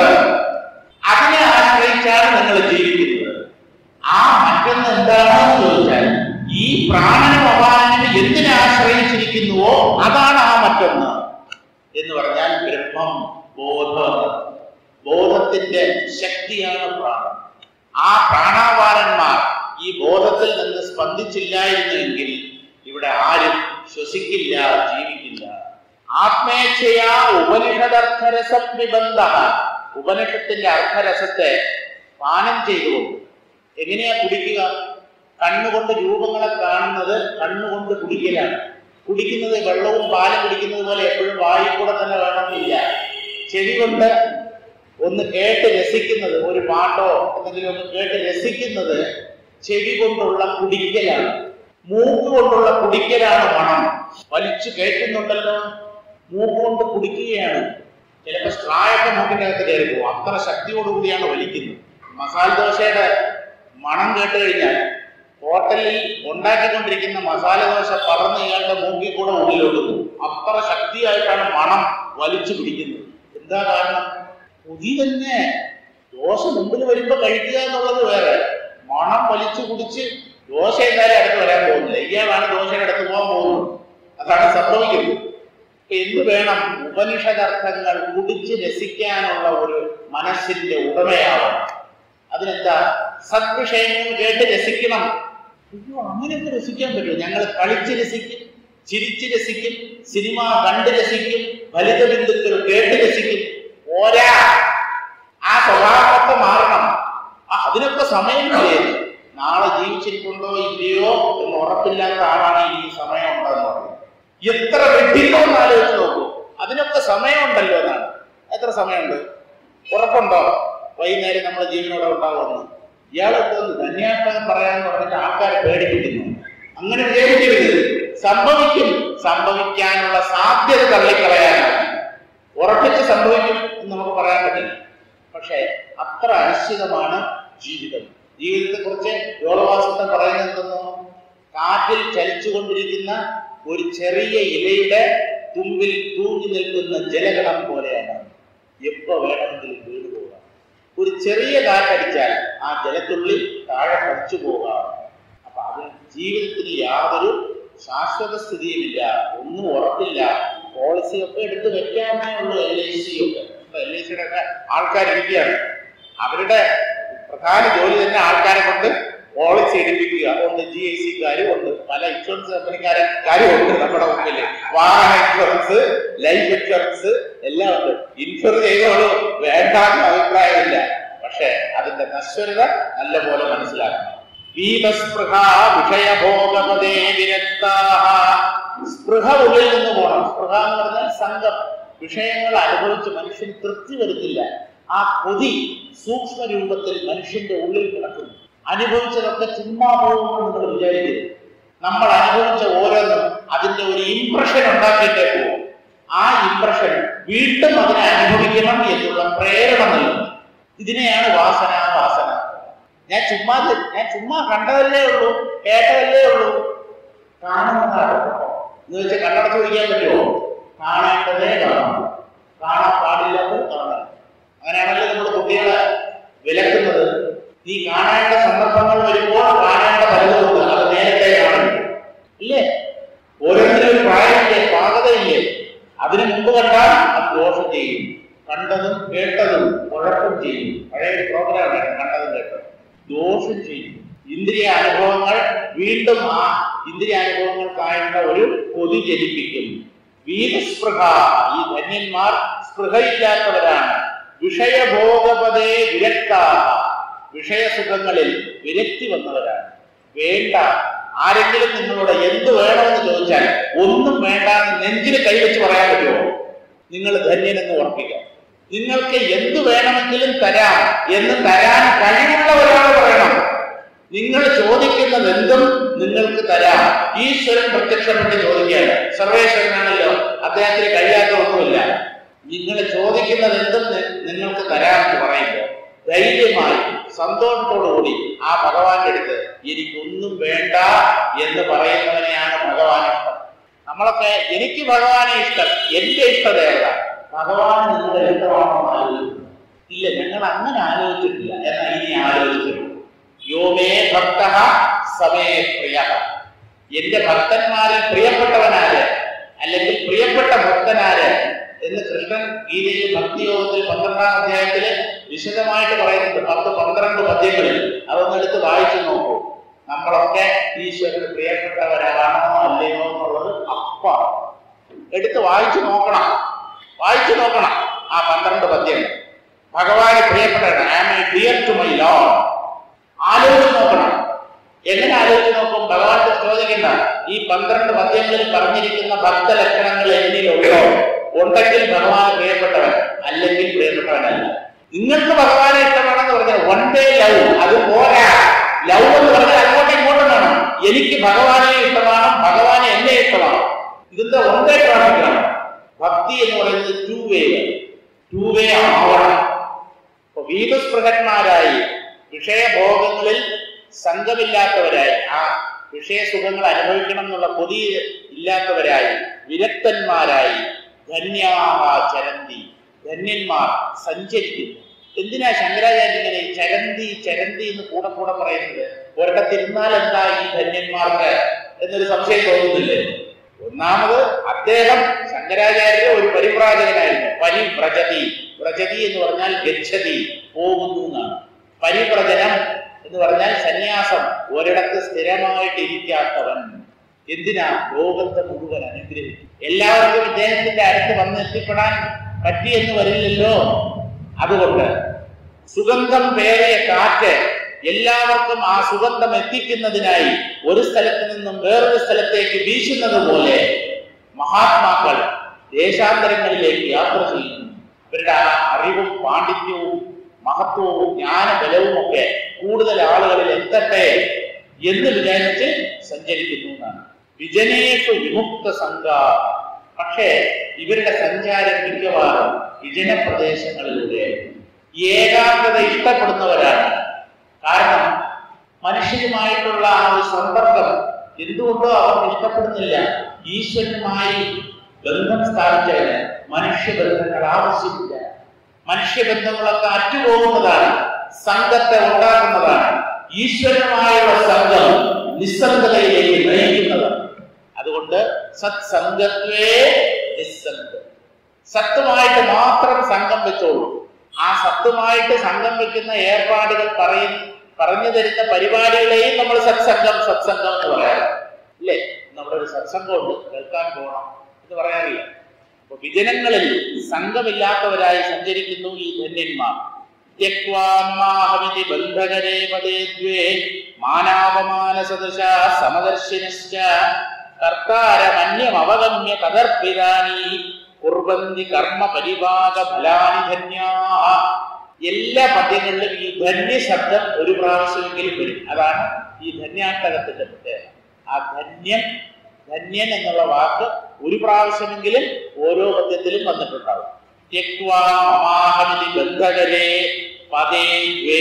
അതിനെ ആശ്രയിച്ചാണ് നിങ്ങൾ ജീവിക്കുന്നത് ആ മറ്റൊന്ന് എന്താണെന്ന് ചോദിച്ചാൽ ഈ പ്രാണനും അപാനനും എന്തിനെ ആശ്രയിച്ചിരിക്കുന്നുവോ അതാണ് ആ മറ്റൊന്ന് എന്ന് പറഞ്ഞാൽ ബ്രഹ്മം ബോധം ബോധത്തിന്റെ ശക്തിയാണ് പ്രാണൻ ആ പ്രാണാപാനന്മാർ ഈ ബോധത്തിൽ നിന്ന് സ്പന്ദിച്ചില്ലായിരുന്നുവെങ്കിൽ ഇവിടെ ആരും ശ്വസിക്കില്ല ജീവിക്കില്ല ആത്മേച്ഛയാ ഉപനിഷദർത്ഥരസം നിബന്ധ ഉപനിഷത്തിന്റെ അർത്ഥരസത്തെ പാനം ചെയ്തുകൊണ്ട് എങ്ങനെയാ കുടിക്കുക കണ്ണുകൊണ്ട് രൂപങ്ങളെ കാണുന്നത് കണ്ണുകൊണ്ട് കുടിക്കലാണ് കുടിക്കുന്നത് വെള്ളവും പാലും കുടിക്കുന്നത് പോലെ എപ്പോഴും വായിൽ കൂടെ തന്നെ വേണമെന്നില്ല ചെവി കൊണ്ട് ഒന്ന് കേട്ട് രസിക്കുന്നത് ഒരു പാട്ടോ എന്തെങ്കിലും ഒന്ന് കേട്ട് രസിക്കുന്നത് ചെവി കൊണ്ടുള്ള കുടിക്കലാണ് മൂക്ക് കൊണ്ടുള്ള കുടിക്കലാണ് മണം വലിച്ചു കയറ്റുന്നുണ്ടല്ലോ മൂക്ക് കൊണ്ട് കുടിക്കുകയാണ് ചിലപ്പോൾ സ്ട്രായൊക്കെ മൂക്കിന്റെ അകത്ത് കയറി പോകും അത്ര ശക്തിയോടുകൂടിയാണ് വലിക്കുന്നത് മസാല ദോശയുടെ മണം കേട്ട് കഴിഞ്ഞാൽ ഹോട്ടലിൽ ഉണ്ടാക്കിക്കൊണ്ടിരിക്കുന്ന മസാല ദോശ പറന്ന് ഇയാളുടെ മൂക്കിൽ കൂടെ ഉള്ളിലോട്ട് പോകും അത്ര ശക്തിയായിട്ടാണ് മണം വലിച്ചു പിടിക്കുന്നത് എന്താ കാരണം കൊതി തന്നെ ദോശ മുമ്പിൽ വരുമ്പോ കഴിക്കുക എന്നുള്ളത് വേറെ മണം വലിച്ചു കുടിച്ച് ദോശ എന്തായാലും അടുത്ത് വരാൻ പോകുന്നില്ല ഇയാളാണ് ദോശയുടെ അടുത്ത് പോകാൻ പോകുന്നത് അതാണ് സംഭവിക്കുന്നത് ഇപ്പൊ എന്ത് വേണം ഉപനിഷദർത്ഥങ്ങൾ കുടിച്ച് രസിക്കാനുള്ള ഒരു മനസ്സിന്റെ ഉടമയാവണം അതിനെന്താ സദ്വിഷയങ്ങൾ കേട്ട് രസിക്കണം അയ്യോ അങ്ങനെയൊക്കെ രസിക്കാൻ പറ്റുമോ ഞങ്ങൾ കളിച്ച് രസിക്കും ചിരിച്ച് രസിക്കും സിനിമ കണ്ട് രസിക്കും ഫലിത ബിന്ദുക്കൾ കേട്ട് രസിക്കും പോരാ ആ സ്വഭാവമൊക്കെ മാറണം ആ, അതിനൊക്കെ സമയമില്ലേ നാളെ ജീവിച്ചിരിപ്പുണ്ടോ ഇല്ലയോ എന്ന് ഉറപ്പില്ലാത്ത ആളാണ് ഈ സമയം ഉണ്ടെന്ന് പറയുന്നത് എത്ര വെട്ടില്ലോ എന്ന് ആലോചിച്ച് നോക്കൂ അതിനൊക്കെ സമയമുണ്ടല്ലോ എന്നാണ് എത്ര സമയമുണ്ട് ഉറപ്പുണ്ടോ വൈകുന്നേരം നമ്മുടെ ജീവനോടെ ഉണ്ടാവുമെന്ന് ഇയാളൊക്കെ ഒന്ന് ധന്യാത്മകം പറയാന്ന് പറഞ്ഞിട്ട് ആൾക്കാരെ പേടിപ്പിക്കുന്നു അങ്ങനെ വിചാരിക്കരുത് സംഭവിക്കും സംഭവിക്കാനുള്ള സാധ്യത തള്ളിക്കളയാനാണ് ഉറപ്പിച്ച് സംഭവിക്കും എന്ന് നമുക്ക് പറയാൻ പറ്റില്ല പക്ഷേ അത്ര അനിശ്ചിതമാണ് ജീവിതം ജീവിതത്തെ കുറിച്ച് യോഗവാസത്തെ പറയുന്നത് എന്തെന്നോ കാറ്റിൽ ചലിച്ചുകൊണ്ടിരിക്കുന്ന ഒരു ചെറിയ ഇലയുടെ തുമ്പിൽ തൂങ്ങി നിൽക്കുന്ന ജലഗണം പോലെയാണ് എപ്പോ വേണമെങ്കിലും വീണ് പോകാം ഒരു ചെറിയ കാറ്റടിച്ചാൽ ആ ജലത്തുള്ളി താഴെ പറിച്ചു പോകാം അപ്പൊ അത് ജീവിതത്തിന് യാതൊരു ശാശ്വത സ്ഥിതിയുമില്ല ഒന്നും ഉറപ്പില്ല പോളിസി ഒക്കെ എടുത്ത് വെക്കാമേ ഉള്ളൂ എൽ ഐ സി ഒക്കെ എൽ ഐ സിയുടെ ഒക്കെ ആൾക്കാരിരിക്കുകയാണ് അവരുടെ പ്രധാന ജോലി തന്നെ ആൾക്കാരെ കൊണ്ട് പോളിസി എടുപ്പിക്കുക ഉണ്ട് ജി ഐ സിക്കാരും ഉണ്ട് പല ഇൻഷുറൻസ് കമ്പനിക്കാരും ഉണ്ട് നമ്മുടെ മുമ്പിൽ വാഹന ഇൻഷുറൻസ് ലൈഫ് ഇൻഷുറൻസ് എല്ലാം ഉണ്ട് ഇൻഷുർ ചെയ്തോളൂ വേണ്ടാന്ന് അഭിപ്രായമില്ല പക്ഷെ അതിന്റെ നശ്വരത നല്ലപോലെ മനസ്സിലാക്കണം വീതസ്പൃഹ വിഷയഭോഗപദേ വിരക്താഹ സ്പൃഹ ഉള്ളിൽ നിന്ന് പോകണം സ്പൃഹ എന്ന് പറഞ്ഞാൽ സംഘം വിഷയങ്ങൾ അനുഭവിച്ച് മനുഷ്യൻ തൃപ്തി വരുത്തില്ല ആ കൊതി സൂക്ഷ്മ രൂപത്തിൽ മനുഷ്യന്റെ ഉള്ളിൽ കിടക്കുന്നു അനുഭവിച്ചതൊക്കെ ചുമ്മാ പോകുമെന്ന് നിങ്ങൾ വിചാരിക്കരുത് നമ്മൾ അനുഭവിച്ച ഓരോന്നും അതിന്റെ ഒരു ഇംപ്രഷൻ ഉണ്ടാക്കിയിട്ടേ പോകും ആ ഇംപ്രഷൻ വീണ്ടും അതിനെ അനുഭവിക്കണം എന്നുള്ള പ്രേരണ നൽകും ഇതിനെയാണ് വാസന വാസന ഞാൻ ചുമ്മാ ഞാൻ ചുമ്മാ കണ്ടതല്ലേ ഉള്ളൂ കേട്ടതല്ലേ ഉള്ളൂ കാണുന്നതാണ് എന്ന് വെച്ചാൽ കണ്ണടച്ച് പിടിക്കാൻ പറ്റുമോ കാണേണ്ടതേ കാണാം കാണാൻ പാടില്ലാത്തത് കാണാം അങ്ങനെയാണല്ലോ നമ്മൾ കുട്ടികളെ വിലക്കുന്നത് നീ കാണേണ്ട സന്ദർഭങ്ങൾ വരുമ്പോൾ കാണേണ്ട പലതുണ്ട് അത് നേരത്തെ കാണും ഇല്ലേ ഓരോന്നിനും ഒരു പ്രായമില്ലേ പാകതയില്ലേ അതിനു മുമ്പ് കണ്ടാൽ അത് ദോഷം ചെയ്യും കണ്ടതും കേട്ടതും കുഴപ്പം ചെയ്യും പഴയ പ്രോഗ്രാമാണ് കണ്ടതും കേട്ടതും ദോഷം ചെയ്യും ഇന്ദ്രിയ അനുഭവങ്ങൾ വീണ്ടും ആ ഇന്ദ്രിയ അനുഭവങ്ങൾക്കായുള്ള ഒരു കൊതി ജനിപ്പിക്കും വീതസ്പൃഹ ഈ ധന്യന്മാർ സ്പൃഹയില്ലാത്തവരാണ് വിഷയഭോഗപതേ വിരക്താഹ വിഷയസുഖങ്ങളിൽ വിരക്തി വന്നവരാണ് വേണ്ട ആരെങ്കിലും നിങ്ങളോട് എന്ത് വേണമെന്ന് ചോദിച്ചാൽ ഒന്നും വേണ്ട എന്ന് നെഞ്ചിന് കൈവച്ച് പറയാൻ പറ്റുമോ നിങ്ങൾ ധന്യനെന്ന് ഉറപ്പിക്കാം നിങ്ങൾക്ക് എന്ത് വേണമെങ്കിലും തരാം എന്ന് തരാൻ കഴിവുള്ള ഒരാൾ പറയണം നിങ്ങൾ ചോദിക്കുന്നത് എന്തും നിങ്ങൾക്ക് തരാം ഈശ്വരൻ പ്രത്യക്ഷപ്പെട്ട് ചോദിക്കുകയാണ് സർവേശ്വരനാണല്ലോ അദ്ദേഹത്തിന് കഴിയാത്ത ഒന്നുമില്ല നിങ്ങൾ ചോദിക്കുന്നത് എന്തും നി- നിങ്ങൾക്ക് തരാം എന്ന് പറയുമ്പോൾ ധൈര്യമായി സന്തോഷത്തോടുകൂടി ആ ഭഗവാന്റെ അടുത്ത് എനിക്കൊന്നും വേണ്ട എന്ന് പറയുന്നവനെയാണ് ഭഗവാൻ ഇഷ്ടം നമ്മളൊക്കെ എനിക്ക് ഭഗവാനെ ഇഷ്ടം എന്റെ ഇഷ്ടദേവത ഭഗവാൻ നിങ്ങളുടെ ഇഷ്ടമാണോ എന്ന് ആലോചിക്കുന്നു ഇല്ല ഞങ്ങൾ അങ്ങനെ ആലോചിച്ചിട്ടില്ല എന്നാൽ ഇനി ആലോചിച്ചിട്ടുണ്ട് യോമേ ഭക്ത സമേ പ്രിയ എന്റെ ഭക്തന്മാരിൽ പ്രിയപ്പെട്ടവനാര് അല്ലെങ്കിൽ പ്രിയപ്പെട്ട ഭക്തനാര് എന്ന് കൃഷ്ണൻ ഗീതയിൽ ഭക്തിയോഗത്തിൽ പന്ത്രണ്ടാം അധ്യായത്തില് വിശദമായിട്ട് പറയുന്നുണ്ട് പത്ത് പന്ത്രണ്ട് പദ്യങ്ങളിൽ അതൊന്ന് എടുത്ത് വായിച്ചു നോക്കൂ നമ്മളൊക്കെ ഈശ്വരന് പ്രിയപ്പെട്ടവരാണോ അല്ലയോ എന്നുള്ളത് അപ്പ എടുത്ത് വായിച്ചു നോക്കണം വായിച്ചു നോക്കണം ആ പന്ത്രണ്ട് പദ്യങ്ങൾ ഭഗവാന് പ്രിയപ്പെട്ടവരാണ് I am dear to my lord ആലോചിച്ച് നോക്കണം എങ്ങനെ ആലോചിച്ച് നോക്കും ഭഗവാൻ ചോദിക്കുന്ന ഈ പന്ത്രണ്ട് പദ്യങ്ങളിൽ പറഞ്ഞിരിക്കുന്ന ഭക്തലക്ഷണങ്ങൾ എന്നിലുണ്ടോ ഉണ്ടെങ്കിൽ ഭഗവാൻ പ്രിയപ്പെട്ടവൻ അല്ലെങ്കിൽ പ്രിയപ്പെട്ടവനല്ല നിങ്ങൾക്ക് ഭഗവാനെ ഇഷ്ടമാണെന്ന് പറഞ്ഞാൽ വൺ ഡേ ലവ് അത് പോരാ ലവ് എന്ന് പറഞ്ഞാൽ അങ്ങോട്ടും ഇങ്ങോട്ടും വേണം എനിക്ക് ഭഗവാനെ ഇഷ്ടമാണ് ഭഗവാനെ എന്നെ ഇഷ്ടമാണ് ഇതിന്റെ വൺ ഡേ ട്രാഫിക്കാണ് ഭക്തി എന്ന് പറയുന്നത് ടൂ വേ ടൂ വേ ആവണം അപ്പൊ വീതസ്പൃഹന്മാരായി വിഷയഭോഗങ്ങളിൽ സംഘമില്ലാത്തവരായി ആ വിഷയസുഖങ്ങൾ അനുഭവിക്കണം എന്നുള്ള കൊതി ഇല്ലാത്തവരായി വിരക്തന്മാരായി ധന്യാഹ ചരന്തി ധന്യന്മാർ സഞ്ചരിക്കുന്നു എന്തിനാ ശങ്കരാചാര്യ ഇങ്ങനെ ഈ ചരന്തി ചരന്തി എന്ന് കൂടെ കൂടെ പറയുന്നത് ഒരിടത്തിരുന്നാൽ എന്താ ഈ ധന്യന്മാർക്ക് എന്നൊരു സംശയം തോന്നുന്നില്ലേ ഒന്നാമത് അദ്ദേഹം ശങ്കരാചാര്യ ഒരു പരിപ്രാജകനായിരുന്നു പരിവ്രജതി വ്രജതി എന്ന് പറഞ്ഞാൽ ഗച്ഛതി പോകുന്നു എന്നാണ് പരിവ്രജനം എന്ന് പറഞ്ഞാൽ സന്യാസം ഒരിടത്ത് സ്ഥിരമായിട്ട് ഇരിക്കാത്തവൻ എന്തിനാ ലോകത്തെ മുഴുവൻ അനുഗ്രഹിക്കും എല്ലാവർക്കും ഇദ്ദേഹത്തിന്റെ അടുത്ത് വന്ന് എത്തിപ്പെടാൻ പറ്റിയെന്ന് വരില്ലല്ലോ അതുകൊണ്ട് സുഗന്ധം പേറിയ കാറ്റ് എല്ലാവർക്കും ആ സുഗന്ധം എത്തിക്കുന്നതിനായി ഒരു സ്ഥലത്ത് നിന്നും വേറൊരു സ്ഥലത്തേക്ക് വീശുന്നത് പോലെ മഹാത്മാക്കൾ ദേശാന്തരങ്ങളിലേക്ക് യാത്ര ചെയ്യുന്നു അവരുടെ ആ അറിവും പാണ്ഡിത്യവും മഹത്വവും ജ്ഞാനബലവും ഒക്കെ കൂടുതൽ ആളുകളിൽ എത്തട്ടെ എന്ന് വിചാരിച്ച് സഞ്ചരിക്കുന്നു എന്നാണ് വിജനേഷു വിമുക്ത സംഘ പക്ഷേ ഇവരുടെ സഞ്ചാരം മിക്കവാറും വിജന പ്രദേശങ്ങളിലൂടെ ഏകാന്തത ഇഷ്ടപ്പെടുന്നവരാണ് കാരണം മനുഷ്യരുമായിട്ടുള്ള ആ ഒരു സമ്പർക്കം എന്തുകൊണ്ടോ അവർ ഇഷ്ടപ്പെടുന്നില്ല ഈശ്വരനുമായി ബന്ധം സ്ഥാപിച്ചതിന് മനുഷ്യബന്ധങ്ങൾ ആവശ്യമില്ല മനുഷ്യബന്ധങ്ങളൊക്കെ അറ്റുപോകുന്നതാണ് സംഘത്തെ ഉണ്ടാക്കുന്നതാണ് ഈശ്വരനുമായുള്ള സംഘം നിസ്സംഗതയിലേക്ക് നയിക്കുന്നതാണ് അതുകൊണ്ട് സത്സംഗത്വേ നിസ്സംഗം സത്തുമായിട്ട് മാത്രം സംഘം വെച്ചോളൂ ആ സത്തുമായിട്ട് സംഘം വെക്കുന്ന ഏർപ്പാടുകൾ പറയും പറഞ്ഞു തരുന്ന പരിപാടികളെയും നമ്മൾ സത്സംഗം സത്സംഗം എന്ന് പറയാറ് ഇല്ലേ നമ്മുടെ ഒരു സത്സംഗമുണ്ട് കേൾക്കാൻ പോകണം എന്ന് പറയാറില്ല അപ്പൊ വിജനങ്ങളിൽ സംഘമില്ലാത്തവരായി സഞ്ചരിക്കുന്നു ഈ ധന്യന്മാർ ത്യക്വാമാഹമിതി ബന്ധകരേ പദേ ദ്വേ മാനാപമാന സദൃശ സമദർശിനശ്ച കർത്താരമന്യമവഗമ്യ തദർപ്പിതാനി കുർബന്തി കർമ്മ പരിഭാഗ ഫലാനി ധന്യാ എല്ലാ പദ്യങ്ങളിലും ഈ ധന്യ ശബ്ദം ഒരു പ്രാവശ്യമെങ്കിലും വരും അതാണ് ഈ ധന്യാട്ടകത്തിന്റെ പ്രത്യേകത ആ ധന്യൻ ധന്യൻ എന്നുള്ള വാക്ക് ഒരു പ്രാവശ്യമെങ്കിലും ഓരോ പദ്യത്തിലും വന്നിട്ടുണ്ടാവും ത്യക്വാ മമാഹമിതി ബന്ധകരേ പദേ ദ്വേ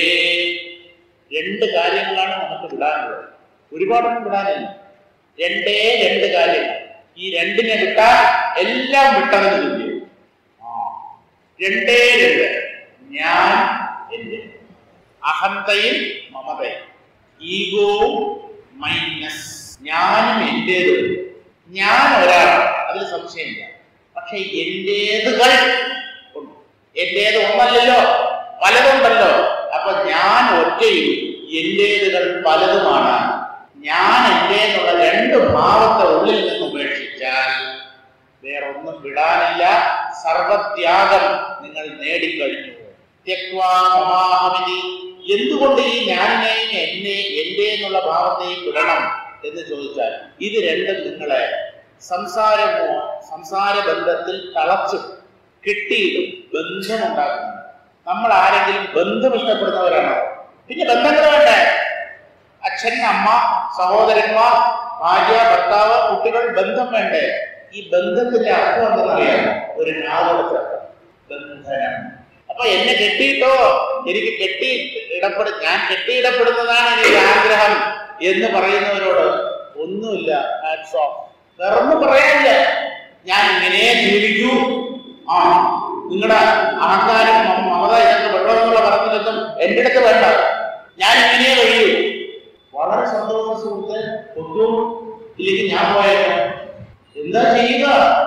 രണ്ട് കാര്യങ്ങളാണ് നമുക്ക് വിടാനുള്ളത് ഒരുപാടൊന്നും വിടാനില്ല രണ്ടേ രണ്ട് കാര്യങ്ങൾ ഈ രണ്ടിനെ വിട്ടാൽ എല്ലാം വിട്ടതിന് തുല്യം ആ രണ്ടേ രണ്ട് ഞാൻ എന്റെ അഹന്തയും മമതയും ഈഗോവും മൈനസ് ഞാനും എന്റേതും ഞാൻ ഒരാളാണ് അതിൽ സംശയമില്ല പക്ഷെ എന്റേതുകൾ ഉണ്ട് എന്റേത് ഒന്നല്ലല്ലോ പലതുണ്ടല്ലോ അപ്പൊ ഞാൻ ഒറ്റയും എന്റേതുകൾ പലതുമാണ് ഞാൻ എന്റെ എന്നുള്ള രണ്ട് ഭാവത്തെ ഉള്ളിൽ നിന്ന് ഉപേക്ഷിച്ചാൽ വേറെ ഒന്നും വിടാനില്ല സർവത്യാഗം നിങ്ങൾ നേടിക്കഴിഞ്ഞു ത്യക്വാ മമാഹമിതി എന്തുകൊണ്ട് ഈ ഞാനിനെയും എന്നെ എന്റെ എന്നുള്ള ഭാവത്തെയും വിടണം എന്ന് ചോദിച്ചാൽ ഇത് രണ്ടും നിങ്ങളെ സംസാരമോ സംസാര ബന്ധത്തിൽ തളച്ചും കെട്ടിയിടും ബന്ധമുണ്ടാക്കുന്നു നമ്മൾ ആരെങ്കിലും ബന്ധം ഇഷ്ടപ്പെടുന്നവരാണോ പിന്നെ ബന്ധങ്ങൾ വേണ്ടേ അച്ഛൻ അമ്മ സഹോദരന്മാർ ഭാര്യ ഭർത്താവ് കുട്ടികൾ ബന്ധം വേണ്ടേ ഈ ബന്ധത്തിന്റെ അർത്ഥം എന്തെന്നറിയാമോ ഒരു നാളോട് ചേർക്കാം ബന്ധനം അപ്പൊ എന്നെ കെട്ടിയിട്ടോ എനിക്ക് കെട്ടി ഇടപെട ഞാൻ കെട്ടിയിടപ്പെടുന്നതാണ് എനിക്ക് ആഗ്രഹം എന്ന് പറയുന്നവരോട് ഒന്നുമില്ല ഹാറ്റ്സ് ഓഫ് വേറൊന്നും പറയാനില്ല ഞാൻ ഇങ്ങനെ ജീവിക്കൂ ആ നിങ്ങളുടെ അഹങ്കാരം മമ- മമത ഇതൊക്കെ വെള്ളമെന്നുള്ള പറഞ്ഞതൊന്നും എന്റെ അടുത്ത് വേണ്ട ഞാൻ ഇങ്ങനെ കഴിയൂ വളരെ സന്തോഷ സുഹൃത്ത് ഒന്നും ഇല്ലെങ്കിൽ ഞാൻ പോയേക്കാം എന്താ ചെയ്യുക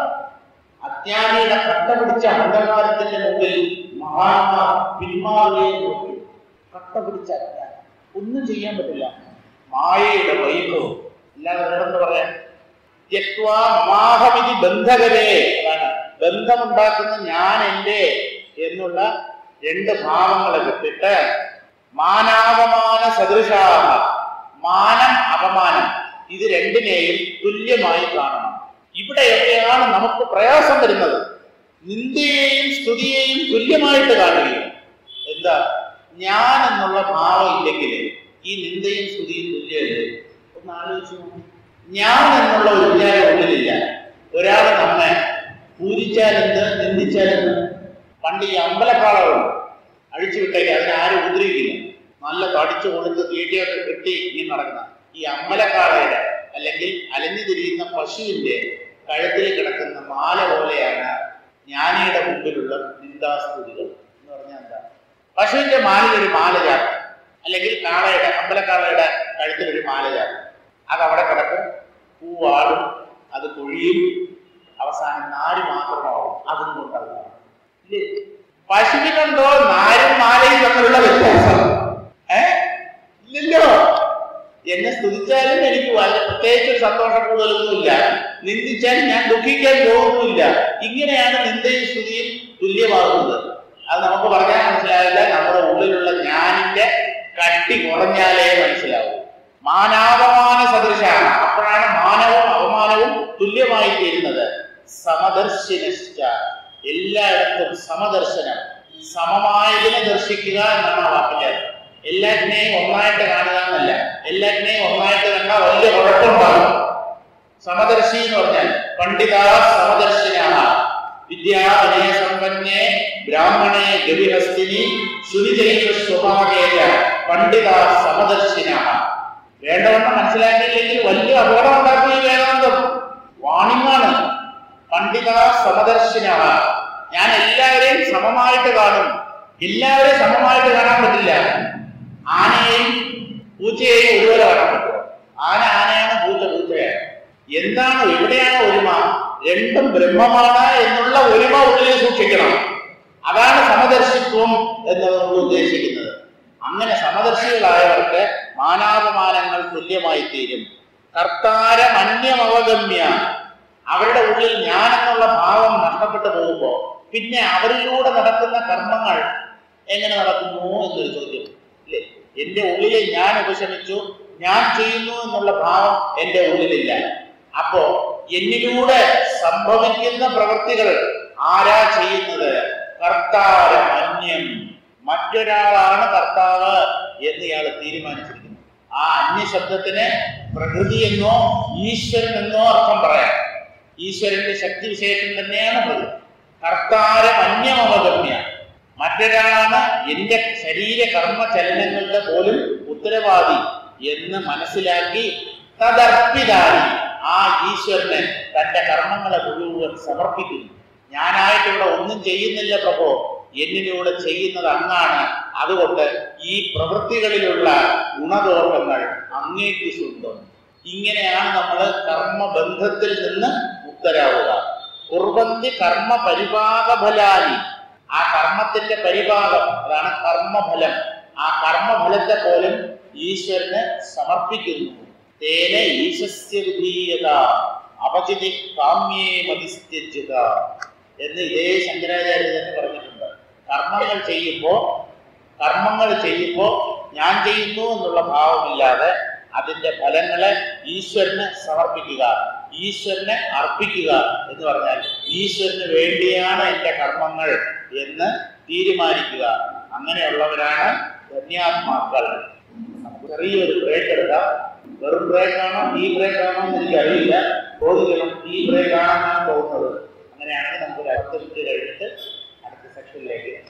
അജ്ഞാനിയുടെ കട്ട പിടിച്ച അന്ധകാരത്തിന്റെ മുമ്പിൽ മഹാത്മാ പിന്മാറുകയും നോക്കി കട്ട പിടിച്ച അജ്ഞാനം ഒന്നും ചെയ്യാൻ പറ്റില്ല മായയുടെ വൈഭവം അല്ലാതെ വേറെന്ത് പറയാൻ ത്യക്വാ മാഹമിതി ബന്ധകരേ അതാണ് ബന്ധമുണ്ടാക്കുന്ന ഞാൻ എന്റെ എന്നുള്ള രണ്ട് ഭാവങ്ങളെ വിട്ടിട്ട് മാനാപമാന സദൃശാഹ മാനം അപമാനം ഇത് രണ്ടിനെയും തുല്യമായി കാണണം ഇവിടെയൊക്കെയാണ് നമുക്ക് പ്രയാസം വരുന്നത് നിന്ദയെയും സ്തുതിയെയും തുല്യമായിട്ട് കാണുകയും എന്താ ഞാൻ എന്നുള്ള ഭാവം ഇല്ലെങ്കിൽ ഈ നിന്ദയും സ്തുതിയും തുല്യമല്ലേ ഒന്ന് ആലോചിച്ചു നോക്ക്. ഞാൻ എന്നുള്ള ഒരു വിചാരം ഉള്ളിലില്ല ഒരാൾ നമ്മെ പൂജിച്ചാലെന്ത് നിന്ദിച്ചാലെന്ത് പണ്ട് ഈ അമ്പലക്കാളുണ്ട് അഴിച്ചു വിട്ടേക്ക് അതിനാരും ഉപദ്രവിക്കില്ല നല്ല തടിച്ചു കൊടുത്ത് തീറ്റയൊക്കെ കെട്ടി ഈ നടക്കുന്ന ഈ അമ്പലക്കാളയുടെ അല്ലെങ്കിൽ അലഞ്ഞു തിരിയുന്ന പശുവിന്റെ കഴുത്തിൽ കിടക്കുന്ന മാല പോലെയാണ് ജ്ഞാനിയുടെ മുമ്പിലുള്ള നിന്ദാസ്തുതികൾ എന്ന് പറഞ്ഞാൽ എന്താ പശുവിന്റെ മാലിൽ ഒരു മാല ചാർത്തും അല്ലെങ്കിൽ കാളയുടെ അമ്പലക്കാളയുടെ കഴുത്തിൽ ഒരു മാല ചാർത്തും അത് അവിടെ കിടക്കും പൂവാടും അത് കൊഴിയും അവസാനം നാര് മാത്രമാവും അതും കൊണ്ടത് ഇല്ലേ പശുവിനുണ്ടോ നാരും മാലയും തമ്മിലുള്ള വ്യത്യാസം ഏ ഇല്ലല്ലോ എന്നെ സ്തുതിച്ചാലും എനിക്ക് വളരെ പ്രത്യേകിച്ച് ഒരു സന്തോഷം കൂടുതലൊന്നുമില്ല നിന്ദിച്ചാൽ ഞാൻ ദുഃഖിക്കാൻ പോകുന്നുമില്ല ഇങ്ങനെയാണ് നിന്ദയും സ്തുതിയും തുല്യമാകുന്നത് അത് നമുക്ക് പറഞ്ഞാൽ മനസ്സിലാവില്ല നമ്മുടെ ഉള്ളിലുള്ള ഞാനിന്റെ കട്ടി കുറഞ്ഞാലേ മനസ്സിലാവൂ മാനാപമാന സദൃശാണ് അപ്പോഴാണ് മാനവും അപമാനവും തുല്യമായി തീരുന്നത് സമദർശിനിഷ്ഠ എല്ലായിടത്തും സമദർശനം സമമായതിനെ ദർശിക്കുക എന്നാണ് ആ വാക്കിന്റെ അർത്ഥം. എല്ലാറ്റിനെയും ഒന്നായിട്ട് കാണുക എന്നല്ല എല്ലാറ്റിനെയും ഒന്നായിട്ട് കണ്ടാൽ വലിയ കുഴപ്പമുണ്ടാകും സമദർശി എന്ന് പറഞ്ഞാൽ പണ്ഡിത സമദർശിനാണ് വിദ്യാവിനയ സമ്പന്നേ ബ്രാഹ്മണേ ഗവിഹസ്തിനി ശുനിജൈവ സ്വഭാവേയ പണ്ഡിത സമദർശിനാണ് വേണ്ടവണ്ണം മനസ്സിലാക്കിയില്ലെങ്കിൽ വലിയ അപകടം ഉണ്ടാക്കും ഈ വേദാന്തം വാണിങ്ങാണ് പണ്ഡിത സമദർശിനാണ് ഞാൻ എല്ലാവരെയും സമമായിട്ട് കാണും എല്ലാവരെയും സമമായിട്ട് കാണാൻ പറ്റില്ല ആനയെയും പൂച്ചയെയും ഒരുപോലെ കാണാൻ പറ്റുമോ ആന ആനയാണ് പൂച്ച പൂച്ചയാണ് എന്താണ് എവിടെയാണ് ഒരുമ രണ്ടും ബ്രഹ്മമാണ് എന്നുള്ള ഒരുമ ഉള്ളിൽ സൂക്ഷിക്കണം അതാണ് സമദർശിത്വം എന്ന് നമ്മൾ ഉദ്ദേശിക്കുന്നത് അങ്ങനെ സമദർശികളായവർക്ക് മാനാപമാനങ്ങൾ തുല്യമായി തീരും കർത്താരം അന്യമവഗമ്യ അവരുടെ ഉള്ളിൽ ഞാനെന്നുള്ള ഭാവം നഷ്ടപ്പെട്ടു പോകുമ്പോ പിന്നെ അവരിലൂടെ നടക്കുന്ന കർമ്മങ്ങൾ എങ്ങനെ നടക്കുന്നു എന്നൊരു ചോദ്യം ഇല്ലേ എന്റെ ഉള്ളിലെ ഞാൻ ഉപശമിച്ചു ഞാൻ ചെയ്യുന്നു എന്നുള്ള ഭാവം എന്റെ ഉള്ളിലില്ല അപ്പോ എന്നിലൂടെ സംഭവിക്കുന്ന പ്രവൃത്തികൾ ആരാ ചെയ്യുന്നത് കർത്താരം അന്യം മറ്റൊരാളാണ് കർത്താവ് എന്ന് ഇയാൾ തീരുമാനിച്ചിരിക്കുന്നു ആ അന്യശബ്ദത്തിന് പ്രകൃതി എന്നോ ഈശ്വരൻ എന്നോ അർത്ഥം പറയാം ഈശ്വരന്റെ ശക്തി വിശേഷം തന്നെയാണ് പ്രകൃതി കർത്താരം അന്യമവഗമ്യ മറ്റൊരാളാണ് എന്റെ ശരീര കർമ്മ ചലനങ്ങളുടെ പോലും ഉത്തരവാദി എന്ന് മനസ്സിലാക്കി തദർപ്പിതായി ആ ഈശ്വരന് തന്റെ കർമ്മങ്ങളെ മുഴുവൻ സമർപ്പിക്കുന്നു ഞാനായിട്ട് ഇവിടെ ഒന്നും ചെയ്യുന്നില്ല പ്രഭോ എന്നിലൂടെ ചെയ്യുന്നത് അങ്ങാണ് അതുകൊണ്ട് ഈ പ്രവൃത്തികളിലുള്ള ഗുണദോഷങ്ങൾ അങ്ങേക്ക് സ്വന്തം ഇങ്ങനെയാണ് നമ്മൾ കർമ്മബന്ധത്തിൽ നിന്ന് മുക്തരാവുക കുർബന്തി കർമ്മ പരിപാക ഫലാനി ആ കർമ്മത്തിന്റെ പരിപാകം അതാണ് കർമ്മഫലം ആ കർമ്മഫലത്തെ പോലും ഈശ്വരന് സമർപ്പിക്കുന്നു തേന ഈശസ്യ വിധീയത അപചിതി കാമ്യേ മതിസ്ത്യജത എന്ന് ഇതേ ശങ്കരാചാര്യ തന്നെ പറഞ്ഞിട്ടുണ്ട് കർമ്മങ്ങൾ ചെയ്യുമ്പോ കർമ്മങ്ങൾ ചെയ്യുമ്പോ ഞാൻ ചെയ്യുന്നു എന്നുള്ള ഭാവമില്ലാതെ അതിന്റെ ഫലങ്ങളെ ഈശ്വരന് സമർപ്പിക്കുക ഈശ്വരനെ അർപ്പിക്കുക എന്ന് പറഞ്ഞാൽ ഈശ്വരന് വേണ്ടിയാണ് എന്റെ കർമ്മങ്ങൾ എന്ന് തീരുമാനിക്കുക അങ്ങനെയുള്ളവരാണ് ധന്യാത്മാക്കൾ നമുക്ക് ചെറിയൊരു ബ്രേക്ക് എടുക്കാം വെറും ബ്രേക്ക് ആണോ ഈ ബ്രേക്ക് ആണോ എന്ന് എനിക്കറിയില്ല ചോദിക്കണം ഈ ബ്രേക്ക് ആണെന്നാണ് തോന്നുന്നത് അങ്ങനെയാണെങ്കിൽ നമുക്ക് ഒരു അടുത്ത മിനിറ്റ് കഴിഞ്ഞിട്ട് അടുത്ത സെക്ഷനിലേക്ക്